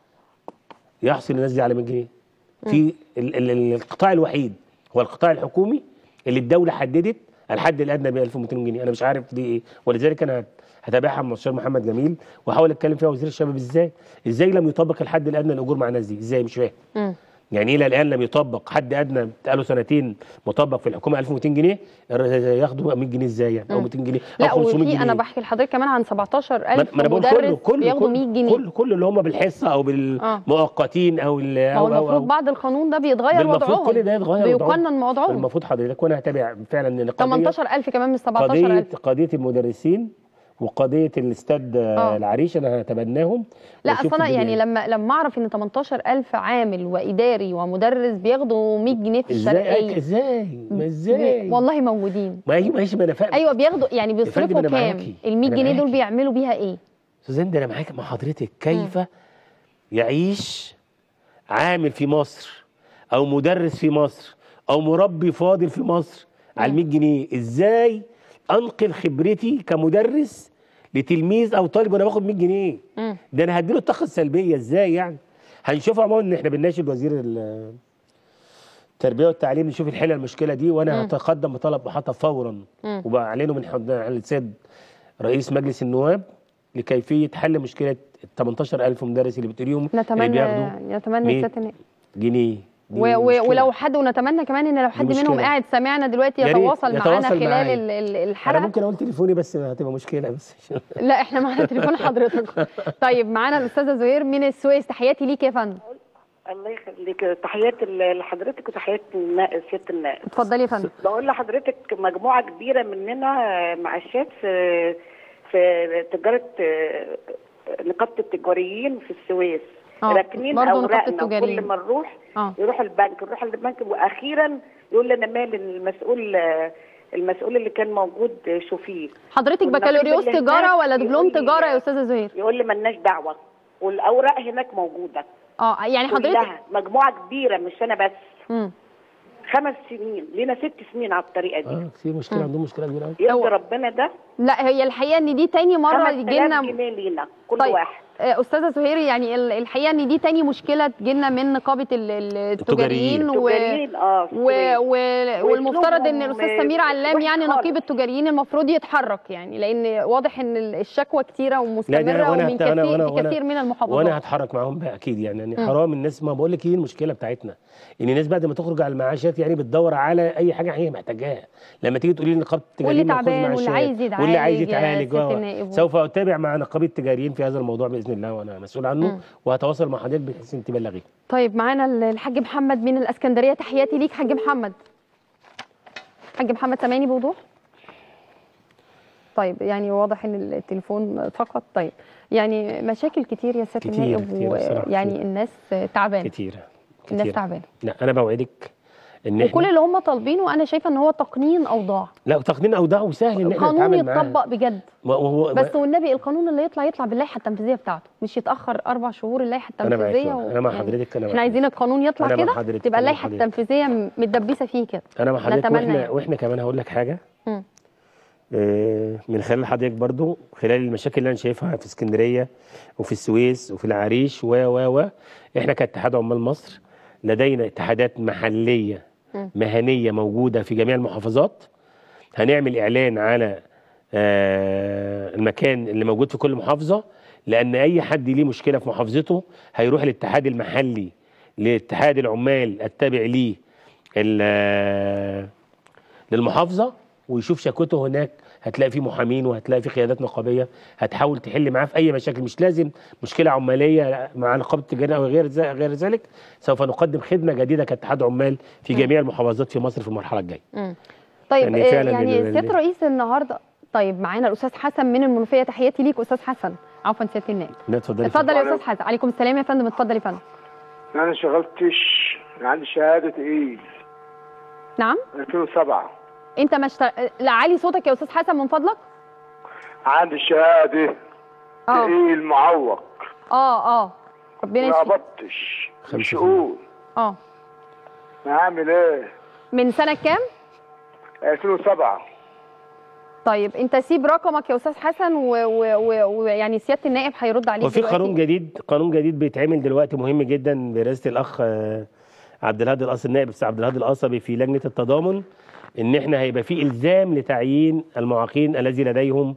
يحصل الناس دي على 100 جنيه في ال ال ال القطاع الوحيد هو القطاع الحكومي اللي الدوله حددت الحد الادنى ب 1200 جنيه انا مش عارف دي ايه ولذلك انا هتابعها مع المستشار محمد جميل واحاول اتكلم فيها وزير الشباب ازاي ازاي لم يطبق الحد الادنى للاجور مع الناس دي ازاي مش فاهم مم. يعني الى الان لم يطبق حد ادنى بقاله سنتين مطبق في الحكومه 1200 جنيه ياخدوا 100 جنيه ازاي يعني او 200 جنيه او لا 500 وفي جنيه انا بحكي لحضرتك كمان عن 17000 ما انا بقول كله مدرس كله بياخدوا كله 100 جنيه كله كله اللي هم بالحصه او بالمؤقتين او ال- ما هو او او, المفروض أو بعد القانون ده بيتغير المفروض وضعهم كل ده يتغير وضعهم. بيقنن وضعهم المفروض حضرتك وانا هتابع فعلا ان قضيه 18000 كمان من قضيه 17000 قضيه المدرسين وقضيه الاستاد آه. العريش انا هتبناهم لا وأشوف اصل انا الدنيا يعني إيه. لما لما اعرف ان 18000 عامل واداري ومدرس بياخدوا 100 جنيه في ازاي الشرقيه ازاي ما ازاي والله موجودين ما هي ماشي ما انا فاهم ايوه بياخدوا يعني فندم بيصرفوا أنا كام معاكي. ال 100 أنا جنيه دول معاكي. بيعملوا بيها ايه استاذ ده انا معاك مع حضرتك كيف يعيش عامل في مصر او مدرس في مصر او مربي فاضل في مصر على 100 جنيه ازاي انقل خبرتي كمدرس لتلميذ او طالب وانا باخد 100 جنيه مم. ده انا هديله الطاقه السلبيه ازاي يعني هنشوف عموما ان احنا بنناشد وزير ال- التربيه والتعليم نشوف الحل المشكله دي وانا هتقدم بطلب محطه فورا مم. وبعلنه من حد- على السيد رئيس مجلس النواب لكيفيه حل مشكله ال 18000 مدرس اللي بتقوليهم اللي نتمنى بياخدوا نتمنى 100 سيادة النائب. جنيه دي و- و- مشكلة. ولو حد ونتمنى كمان ان لو حد منهم مشكلة. قاعد سامعنا دلوقتي يا ريت يتواصل معانا يتواصل خلال معايا. ال- ال- انا الحلقه ممكن اقول تليفوني بس هتبقى مشكله بس لا احنا معانا تليفون حضرتك طيب معانا الاستاذه زهير من السويس تحياتي ليك يا فندم الله يخليك تحياتي ل- لحضرتك وتحياتي للنا- سياده النائب اتفضلي يا فندم بقول لحضرتك مجموعه كبيره مننا آه، معاشات في في تجاره آه، نقابه التجاريين في السويس آه، راكنين برضه نقابة اوراقنا التجاريين. كل ما نروح اه يروح البنك نروح البنك واخيرا يقول لنا مال المسؤول آه، المسؤول اللي كان موجود آه، شوفيه حضرتك والنقيب بكالوريوس اللي تجاره هناك ولا دبلوم يقول لي- تجاره يا استاذه زهير يقول لي ملناش دعوه والاوراق هناك موجوده اه يعني حضرتك كلها مجموعه كبيره مش انا بس مم. خمس سنين لينا ست سنين على الطريقه دي اه كتير مشكله عندهم مشكله كبيره قوي يرضي هو- ربنا ده لا هي الحقيقه ان دي تاني مره 5000 يجي لنا جنيه لينا كل طيب. واحد آه، استاذه زهير يعني ال- الحقيقه ان دي تاني مشكله تجيلنا من نقابه ال- ال- التجاريين و... تجاريين اه و... و... والمفترض ان ويطلبوا الاستاذ م- سمير علام وحش يعني خالص. نقيب التجاريين المفروض يتحرك يعني لان واضح ان ال- الشكوى كتيره لا ومستمره ده وانا ومن هت- أنا كثير وانا في وانا كثير من المحافظات وانا هتحرك معاهم بقى اكيد يعني, يعني حرام الناس ما بقول لك ايه المشكله بتاعتنا ان الناس بعد ما تخرج على المعاشات يعني بتدور على اي حاجه هي محتاجاها لما تيجي تقولي لي نقابه واللي التجاريين ما تعبان بتاخدش واللي معاشات، عايز يتعالج واللي عايز يا يتعالج ست و- النائب. سوف اتابع مع نقابه التجاريين في هذا الموضوع باذن الله وانا مسؤول عنه وهتواصل مع حضرتك بحيث ان تبلغيه طيب معانا ال- الحاج محمد من الاسكندريه تحياتي ليك حاج محمد حاج محمد سامعني بوضوح طيب يعني واضح ان التليفون فقط طيب يعني مشاكل كتير يا سياده كتير- النائب كتير بصراحة، ويعني كتير. الناس تعبانه كتيره الناس كتيره تعبانه لا انا بوعدك ان وكل احنا اللي هم طالبينه انا شايفه ان هو تقنين اوضاع لا تقنين اوضاع وسهل ان احنا قانون نتعامل معاه يتطبق بجد وهو بس والنبي القانون اللي يطلع يطلع باللائحه التنفيذيه بتاعته مش يتاخر اربع شهور اللائحه انا معاك التنفيذيه انا مع حضرتك انا مع احنا عايزين القانون يطلع أنا مع كده حضرتك، تبقى أنا مع اللائحه حضرتك. التنفيذيه متدبسه فيه كده انا مع حضرتك نتمنى واحنا يعني. واحنا كمان هقول لك حاجه مم. آه، من خلال حضرتك برضو خلال المشاكل اللي انا شايفها في اسكندريه وفي السويس وفي العريش و و و احنا كاتحاد عمال مصر لدينا اتحادات محليه مم. مهنيه موجوده في جميع المحافظات هنعمل اعلان على آه، المكان اللي موجود في كل محافظه لان اي حد ليه مشكله في محافظته هيروح الاتحاد المحلي لاتحاد العمال التابع ليه ال- للمحافظه ويشوف شكوته هناك هتلاقي فيه محامين وهتلاقي فيه قيادات نقابيه هتحاول تحل معاه في اي مشاكل مش لازم مشكله عماليه مع نقابه التجاريه او غير ذ- غير ذلك سوف نقدم خدمه جديده كاتحاد عمال في جميع المحافظات في مصر في المرحله الجايه مم. طيب يعني يعني, فعلاً يعني ال- سياده رئيس النهارده طيب معانا الاستاذ حسن من المنوفيه تحياتي ليك استاذ حسن عفوا سياده النائب لا اتفضلي اتفضل يا وعليكم. استاذ حسن عليكم السلام يا فندم اتفضل يا فندم انا شغلتش عندي شهاده ايه نعم 2007 انت ما اشتغ... لا علي صوتك يا استاذ حسن من فضلك عندي شهاده اه ايه المعوق اه اه ربنا ما يشفيك قبضتش خمسة مش سنين. اقول اه هعمل ايه من سنه كام 2007 طيب انت سيب رقمك يا استاذ حسن ويعني و... و... ويعني سياده النائب هيرد عليك وفي دلوقتي. قانون جديد قانون جديد بيتعمل دلوقتي مهم جدا برئاسه الاخ آه، عبد الهادي القصبي النائب بس عبد الهادي القصبي في لجنه التضامن ان احنا هيبقى في الزام لتعيين المعاقين الذي لديهم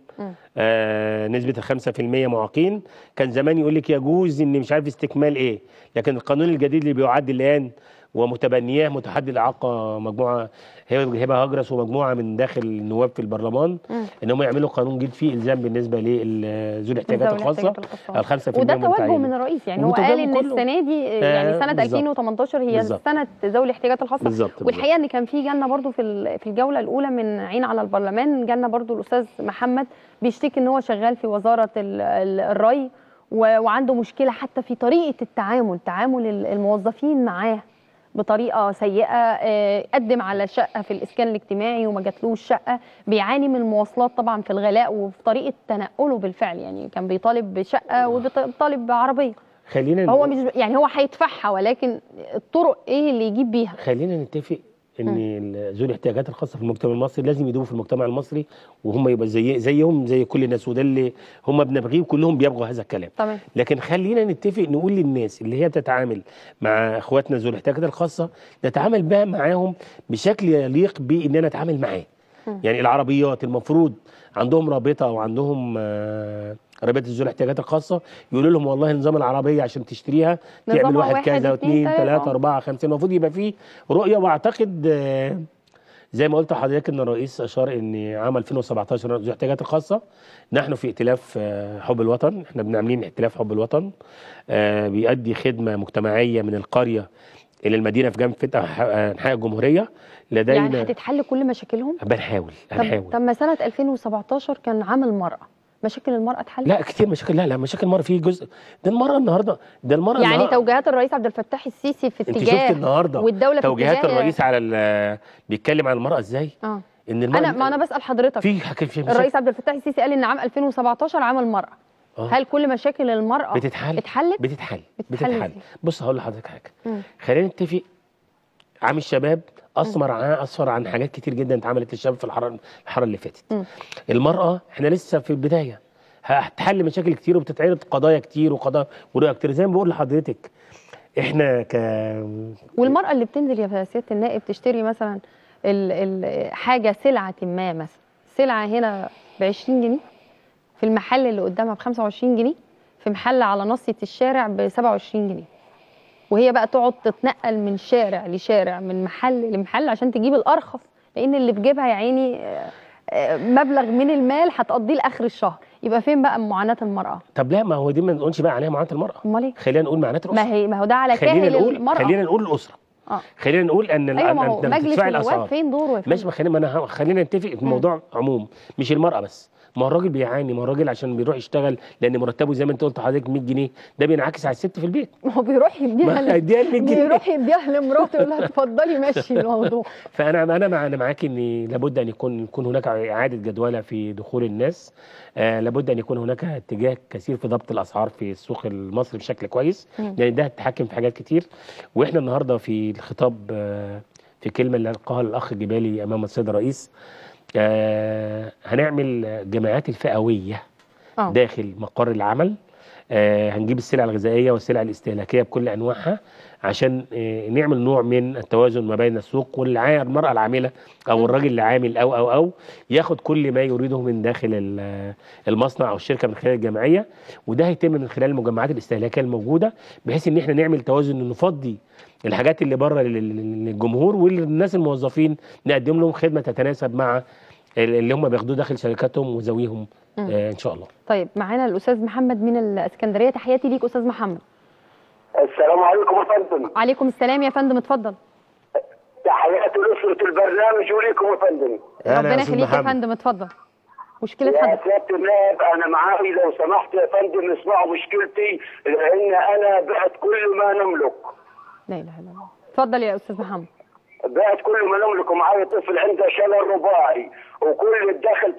آه نسبه ال 5% معاقين كان زمان يقول لك يجوز ان مش عارف استكمال ايه لكن القانون الجديد اللي بيعد الان ومتبنياه متحدي الاعاقه مجموعه هبه هبه هجرس ومجموعه من داخل النواب في البرلمان ان هم يعملوا قانون جديد فيه الزام بالنسبه لذوي الاحتياجات ذوي الخاصه الاحتياجات ال 5% وده توجه متعينة. من الرئيس يعني هو ومتوجه قال ان كله. السنه دي يعني آه، سنه بالظبط. 2018 هي بالظبط. سنه ذوي الاحتياجات الخاصه بالظبط والحقيقه ان كان في جالنا برضو في ال- في الجوله الاولى من عين على البرلمان جالنا برضو الاستاذ محمد بيشتكي ان هو شغال في وزاره ال- ال- الري و- وعنده مشكله حتى في طريقه التعامل تعامل ال- الموظفين معاه بطريقه سيئه آه، قدم على شقه في الاسكان الاجتماعي وما جاتلوش شقه بيعاني من المواصلات طبعا في الغلاء وفي طريقه تنقله بالفعل يعني كان بيطالب بشقه وبيطالب بعربيه خلينا هو نقول- مش يعني هو هيدفعها ولكن الطرق ايه اللي يجيب بيها خلينا نتفق ان ال- ذوي الاحتياجات الخاصه في المجتمع المصري لازم يدوبوا في المجتمع المصري وهم يبقى زي زيهم زي كل الناس وده اللي هم بنبغيه وكلهم بيبغوا هذا الكلام تمام لكن خلينا نتفق نقول للناس اللي هي بتتعامل مع اخواتنا ذوي الاحتياجات الخاصه نتعامل بقى معاهم بشكل يليق بان انا اتعامل معاه يعني العربيات المفروض عندهم رابطه او عندهم آه، رابطه ذوي الاحتياجات الخاصه يقولوا لهم والله نظام العربيه عشان تشتريها تعمل نظامها واحد واحد، كذا اتنين، واثنين تلاتة. ثلاثه اربعه خمسه المفروض يبقى فيه رؤيه واعتقد آه، زي ما قلت لحضرتك ان الرئيس اشار ان عام 2017 ذو الاحتياجات الخاصه نحن في ائتلاف آه، حب الوطن احنا بنعملين ائتلاف حب الوطن آه، بيؤدي خدمه مجتمعيه من القريه الى المدينه في جنب انحاء الجمهوريه لدينا يعني هتتحل كل مشاكلهم بنحاول طب, هنحاول طب ما سنه 2017 كان عام المراه مشاكل المراه اتحلت لا كتير مشاكل لا لا مشاكل المرأة في جزء ده المرأة النهارده ده المرأة يعني النهاردة- توجيهات الرئيس عبد الفتاح السيسي في انت اتجاه شفت النهارده والدوله في توجيهات اتجاه الرئيس على ال- بيتكلم عن المرأة ازاي اه ان المرأة انا ما انا بسال حضرتك في حكي في مشاكل الرئيس عبد الفتاح السيسي قال ان عام 2017 عام المراه آه. هل كل مشاكل المراه بتتحل اتحلت بتتحل بتتحل بتتحل إزاي؟ بص هقول لحضرتك حاجه مم. خلينا نتفق عام الشباب اثمر عن اثر عن حاجات كتير جدا اتعملت للشباب في الحراره الحراره اللي فاتت مم. المراه احنا لسه في البدايه هتحل مشاكل كتير وبتتعرض قضايا كتير وقضايا ورؤى كتير زي ما بقول لحضرتك احنا ك والمراه اللي بتنزل يا سياده النائب تشتري مثلا ال ال حاجه سلعه ما مثلا سلعه هنا ب 20 جنيه في المحل اللي قدامها ب 25 جنيه في محل على ناصيه الشارع ب 27 جنيه وهي بقى تقعد تتنقل من شارع لشارع من محل لمحل عشان تجيب الارخص لان اللي في جيبها يا عيني آه، آه، مبلغ من المال هتقضيه لاخر الشهر يبقى فين بقى معاناه المراه طب لا ما هو دي ما نقولش بقى عليها معاناه المراه امال ايه خلينا نقول معاناه الاسره ما هي ما هو ده على خلينا كاهل نقول المراه خلينا نقول الاسره اه خلينا نقول ان ال- ايوه ما أن- هو أن مجلس تدفع النواب الاسعار فين دوره يا ماشي فندم؟ ما خلينا ما انا ه- خلينا نتفق في الموضوع عموم مش المراه بس ما هو الراجل بيعاني ما هو الراجل عشان بيروح يشتغل لان مرتبه زي ما انت قلت لحضرتك 100 جنيه ده بينعكس على الست في البيت ما هو بيروح يديها ما ل- هيديها ال 100 جنيه بيروح يديها لمراته يقول لها اتفضلي مشي الموضوع فانا انا مع انا معاك ان لابد ان يكون يكون هناك اعاده جدوله في دخول الناس آه لابد ان يكون هناك اتجاه كثير في ضبط الاسعار في السوق المصري بشكل كويس مم. لان ده هتتحكم في حاجات كتير واحنا النهارده في الخطاب آه في كلمه اللي قالها الاخ جبالي امام السيد الرئيس آه هنعمل جمعيات الفئويه اه داخل مقر العمل آه هنجيب السلع الغذائيه والسلع الاستهلاكيه بكل انواعها عشان آه نعمل نوع من التوازن ما بين السوق والعا- المراه العامله او الراجل اللي عامل او او او ياخد كل ما يريده من داخل ال- المصنع او الشركه من خلال الجمعيه وده هيتم من خلال المجمعات الاستهلاكيه الموجوده بحيث ان احنا نعمل توازن إن نفضي الحاجات اللي بره لل- لل- للجمهور والناس الموظفين نقدم لهم خدمه تتناسب مع اللي هم بياخدوه داخل شركاتهم وذويهم مم. آه ان شاء الله طيب معانا الاستاذ محمد من الاسكندريه تحياتي ليك استاذ محمد السلام عليكم يا فندم عليكم السلام يا فندم اتفضل تحياتي لأسرة البرنامج وليكم يا فندم أهلا يا ربنا أستاذ يخليك يا محمد. فندم اتفضل مشكله يا حضرتك سيادة النائب أنا معاي لو سمحت يا فندم اسمعوا مشكلتي لأن أنا بعت كل ما نملك لا اله الا الله اتفضل يا استاذ محمد بعت كل ما نملك ومعايا طفل عنده شلل رباعي وكل الدخل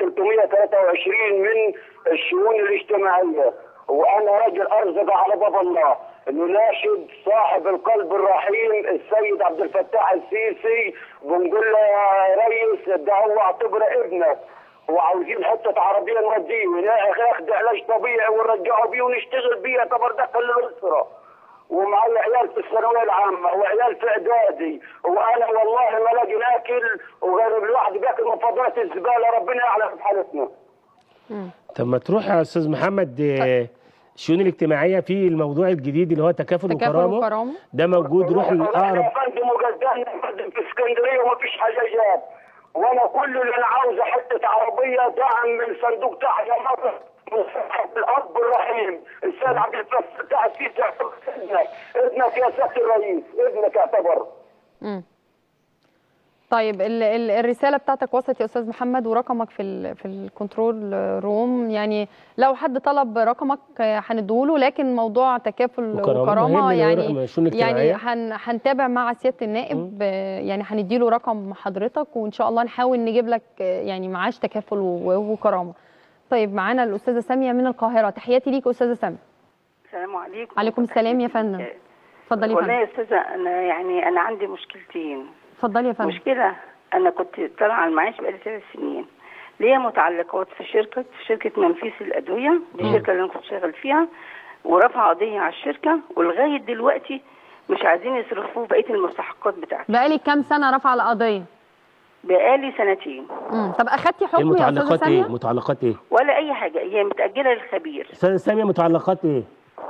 323 من الشؤون الاجتماعية وأنا راجل أرزق على باب الله نناشد صاحب القلب الرحيم السيد عبد الفتاح السيسي بنقول له يا ريس ده هو اعتبره ابنك وعاوزين حته عربيه نوديه وناخد علاج طبيعي ونرجعه بيه ونشتغل بيه يعتبر دخل الاسره ومعي عيال في الثانويه العامه وعيال في اعدادي وانا والله ما لاقي ناكل وغير الواحد بياكل من فضلات الزباله ربنا يعلم في حالتنا طب ما تروح يا استاذ محمد آه، الشؤون الاجتماعيه في الموضوع الجديد اللي هو تكافل, تكافل وكرامه وكرامه ده موجود روح والله الاقرب يا فندم وجدان فندم في اسكندريه ومفيش حاجه جاب وانا كل اللي انا عاوزه حته عربيه دعم من صندوق تحيا مصر من صاحب الاب الرحيم السيد عبد الفتاح السيسي يعتبر ابنك ابنك يا سياده الرئيس ابنك يعتبر مم. طيب ال ال الرساله بتاعتك وصلت يا استاذ محمد ورقمك في ال في الكنترول روم يعني لو حد طلب رقمك آه، هنديهوله لكن موضوع تكافل وكرامة وكرامه مهم إنه يروح يعني الشؤون يعني الاجتماعية. هن هنتابع مع سياده النائب آه، يعني هنديله رقم حضرتك وان شاء الله نحاول نجيب لك آه، يعني معاش تكافل و- وكرامه طيب معانا الاستاذه ساميه من القاهره تحياتي ليك استاذه ساميه السلام عليكم عليكم السلام يا فندم اتفضلي يا والله فندم يا استاذه انا يعني انا عندي مشكلتين اتفضلي يا فندم مشكله انا كنت طالعه على المعاش بقالي ثلاث سنين ليا متعلقات في شركه في شركه منفيس الادويه دي الشركه اللي انا كنت شغال فيها ورفع قضيه على الشركه ولغايه دلوقتي مش عايزين يصرفوا بقيه المستحقات بتاعتي بقالي كام سنه رافعه القضيه بقالي سنتين مم. طب اخدتي حكم يا استاذه المتعلقات ساميه ايه متعلقات ايه ولا اي حاجه هي متاجله للخبير استاذ ساميه متعلقات ايه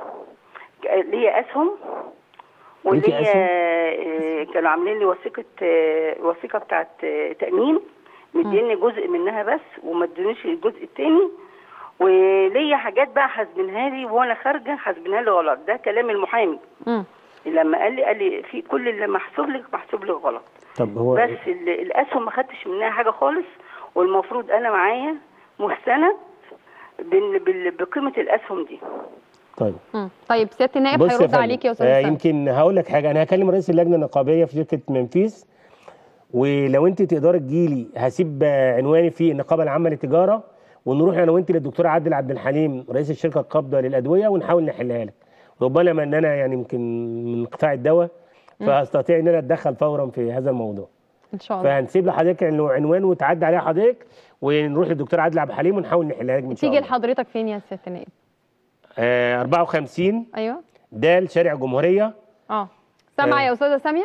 ليا اسهم ليكي وليا أسهم؟ آه، كانوا عاملين لي وثيقه آه، وثيقه بتاعت آه، تامين مديني جزء منها بس وما ادونيش الجزء التاني وليا حاجات بقى حاسبينها لي وانا خارجه حاسبينها لي غلط ده كلام المحامي مم. لما قال لي قال لي في كل اللي محسوب لك محسوب لك غلط طب هو بس ال- الاسهم ما خدتش منها حاجه خالص والمفروض انا معايا مستند بال- بال- بقيمه الاسهم دي طيب مم. طيب سياده النائب بص يا هيرد فندم، عليك يا استاذ آه سامي يمكن هقول لك حاجه انا هكلم رئيس اللجنه النقابيه في شركه منفيس ولو انت تقدري تجيلي هسيب آه، عنواني في النقابه العامه للتجاره ونروح انا وانت للدكتور عادل عبد الحليم رئيس الشركه القابضه للادويه ونحاول نحلها لك ربما ان انا يعني يمكن من قطاع الدواء فاستطيع ان انا اتدخل فورا في هذا الموضوع ان شاء الله فهنسيب لحضرتك العنوان وتعدي عليه حضرتك ونروح للدكتور عادل عبد الحليم ونحاول نحلها لك ان شاء تيجي الله لحضرتك فين يا سياده النائب آه 54 ايوه دال شارع الجمهوريه اه سامعه آه. يا استاذه ساميه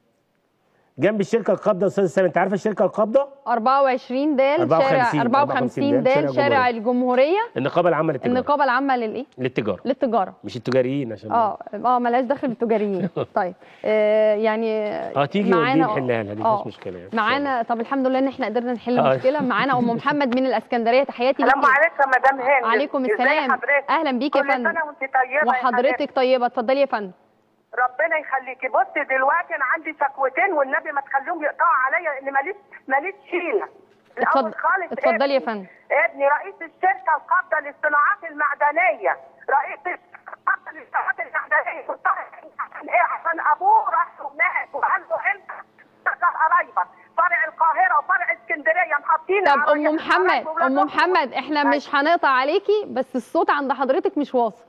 جنب الشركه القابضه استاذ سامي انت عارفه الشركه القابضه 24 دال 54 شارع 54 دال شارع الجمهوريه النقابه العامه للتجاره النقابه العامه للايه للتجاره للتجاره مش التجاريين عشان اه اه ملهاش دخل بالتجاريين طيب آه يعني اه تيجي ودي معانا- نحلها لها دي آه. مش مشكله يعني معانا طب الحمد لله ان احنا قدرنا نحل آه. المشكله معانا ام محمد من الاسكندريه تحياتي السلام ليكي عليكم يا مدام هند عليكم ازي السلام حضرتك؟ اهلا بيك يا كل فندم سنه وانت طيبه يا حبيبتي. وحضرتك طيبه اتفضلي يا فندم ربنا يخليكي بصي دلوقتي انا عندي شكوتين والنبي ما تخليهم يقطعوا عليا لان ماليش ماليش شيله الاول اتفضل- خالص اتفضلي يا ابني- فندم. ابني رئيس الشركه القابضه للصناعات المعدنيه رئيس الشركه القابضه للصناعات المعدنيه عشان ايه عشان ابوه راح هناك وقال له انت تشغل قرايبك فرع القاهره وفرع اسكندريه محطين طب على- ام محمد على- ام محمد احنا مش هنقطع عليكي بس الصوت عند حضرتك مش واصل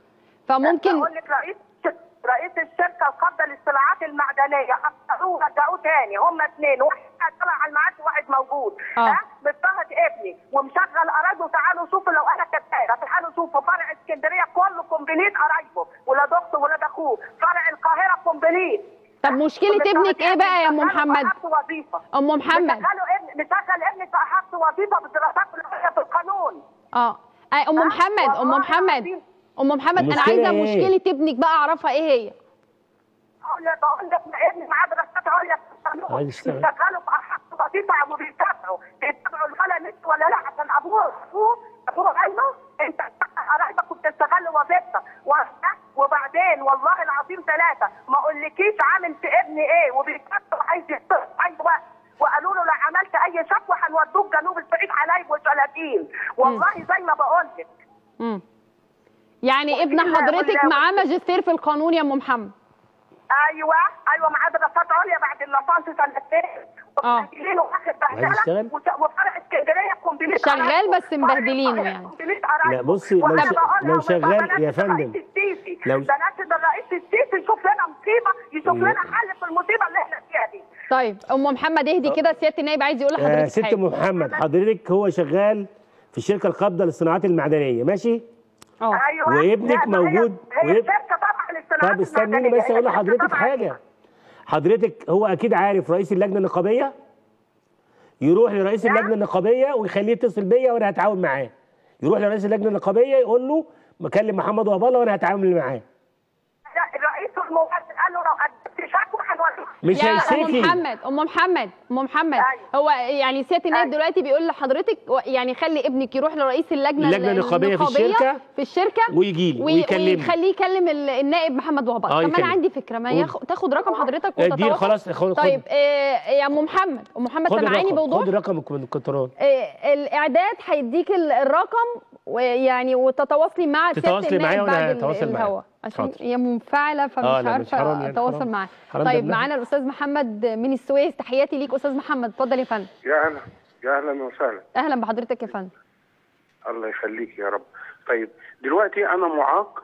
فممكن اقول لك رئيس رئيس الشركه القابضه للصناعات المعدنيه اخروه رجعوه تاني هم اثنين واحد طلع على المعاش وواحد موجود آه. ها بيضطهد ابني ومشغل قرايبه تعالوا شوفوا لو انا كتابه تعالوا شوفوا فرع اسكندريه كله كومبليت قرايبه ولاد اخته ولاد اخوه فرع القاهره كومبليت طب مشكله ابنك ايه بقى يا ام محمد وظيفه ام محمد مشغله ابن مشغل ابني في احط وظيفه بالدراسات العليا في القانون اه آه، ام ها؟ محمد ام والله محمد العظيم. ام محمد انا المشكلة عايزه إيه؟ مشكله ابنك بقى اعرفها ايه هي بقول لك بقول لك ابني معاه دراسات عليا في القانون عايز يشتغل. بيشغلوا في احط وظيفه وبيتابعوا بيتابعوا الولد مش ولا لا عشان ابوه ابوه ابوه قال له انت قرايبك وبتشتغل وظيفتك وها؟ وبعدين والله العظيم ثلاثه ما اقولكيش عامل في ابني ايه وبيتابعوا عايز يشتغل عايز وقت وقالوا له لو عملت اي شكوى هنودوك جنوب الصعيد حلايب وشلاتين والله زي ما بقول لك مم. يعني ابن ولا- حضرتك ولا- معاه ماجستير في القانون يا ام محمد ايوه ايوه معاه دراسات عليا بعد اللطان سنتين آه. ومبهدلينه واخد عايز يشتغل؟ بهدله وت- وفرع اسكندريه كومبليت شغال قرايبه. بس مبهدلينه فرع يعني. كومبليت قرايبه. لا، بصي، لو وأنا ش- بقول لو لها شغال بناشد يا فندم، الرئيس السيسي لو- بناشد الرئيس شوف لنا حل في المصيبه اللي احنا فيها دي طيب ام محمد اهدي كده سياده النائب عايز يقول آه لحضرتك ست حاجه محمد حضرتك هو شغال في الشركه القابضه للصناعات المعدنيه ماشي اه ايوه وابنك لا، ما هي- موجود هي ويب- الشركه طبعا للصناعات طب استنيني المعدنية. بس اقول هي لحضرتك الشركة طبعاً. حاجه حضرتك هو اكيد عارف رئيس اللجنه النقابيه يروح لرئيس نعم. اللجنه النقابيه ويخليه يتصل بيا وانا هتعاون معاه يروح لرئيس اللجنه النقابيه يقول له بكلم محمد وهب الله وانا هتعامل معاه لا، الرئيس والموظف قال له لو قدمت شكوى هنوديك مش يا ام هيمسكي محمد ام محمد ام محمد أيوة. هو يعني سياده النائب أيوة. دلوقتي بيقول لحضرتك و- يعني خلي ابنك يروح لرئيس اللجنه اللجنة النقابية في الشركة في الشركه ويجي لي وي- ويكلمني. ويخليه يكلم ال- النائب محمد وهب آه، طب ما انا يكلم. عندي فكره ما قول. ياخ... تاخد رقم حضرتك آه، دي وتتواصل خلاص خد طيب آه يا ام محمد ام محمد خد سامعاني الرقم بوضوح خد الرقم من الكنترول آه، الاعداد هيديك ال- الرقم ويعني وتتواصلي مع سياده تتواصلي معايا النائب وأنا بعد ال- هتواصل معاه. الهوا عشان حاضر. هي منفعله فمش آه، لا، مش حرام عارفه يعني، اتواصل حرام. معاها حرام طيب دمها. معانا الاستاذ محمد من السويس تحياتي ليك استاذ محمد اتفضل يا فندم يا اهلا يا اهلا وسهلا اهلا بحضرتك يا فندم الله يخليك يا رب طيب دلوقتي انا معاق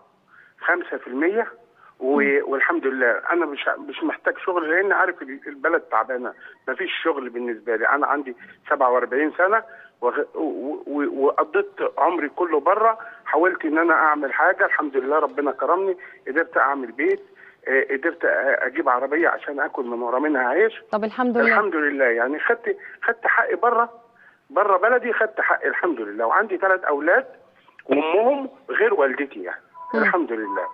5% و... والحمد لله انا مش مش محتاج شغل لان عارف ال- البلد تعبانه مفيش شغل بالنسبه لي انا عندي 47 سنه وغ- و- و- وقضيت عمري كله بره حاولت ان انا اعمل حاجه الحمد لله ربنا كرمني قدرت اعمل بيت آه، قدرت أ- اجيب عربيه عشان اكل من ورا منها عيش طب الحمد لله الحمد لله يعني خدت خدت حقي بره بره بلدي خدت حقي الحمد لله وعندي ثلاث اولاد وامهم غير والدتي يعني مم. الحمد لله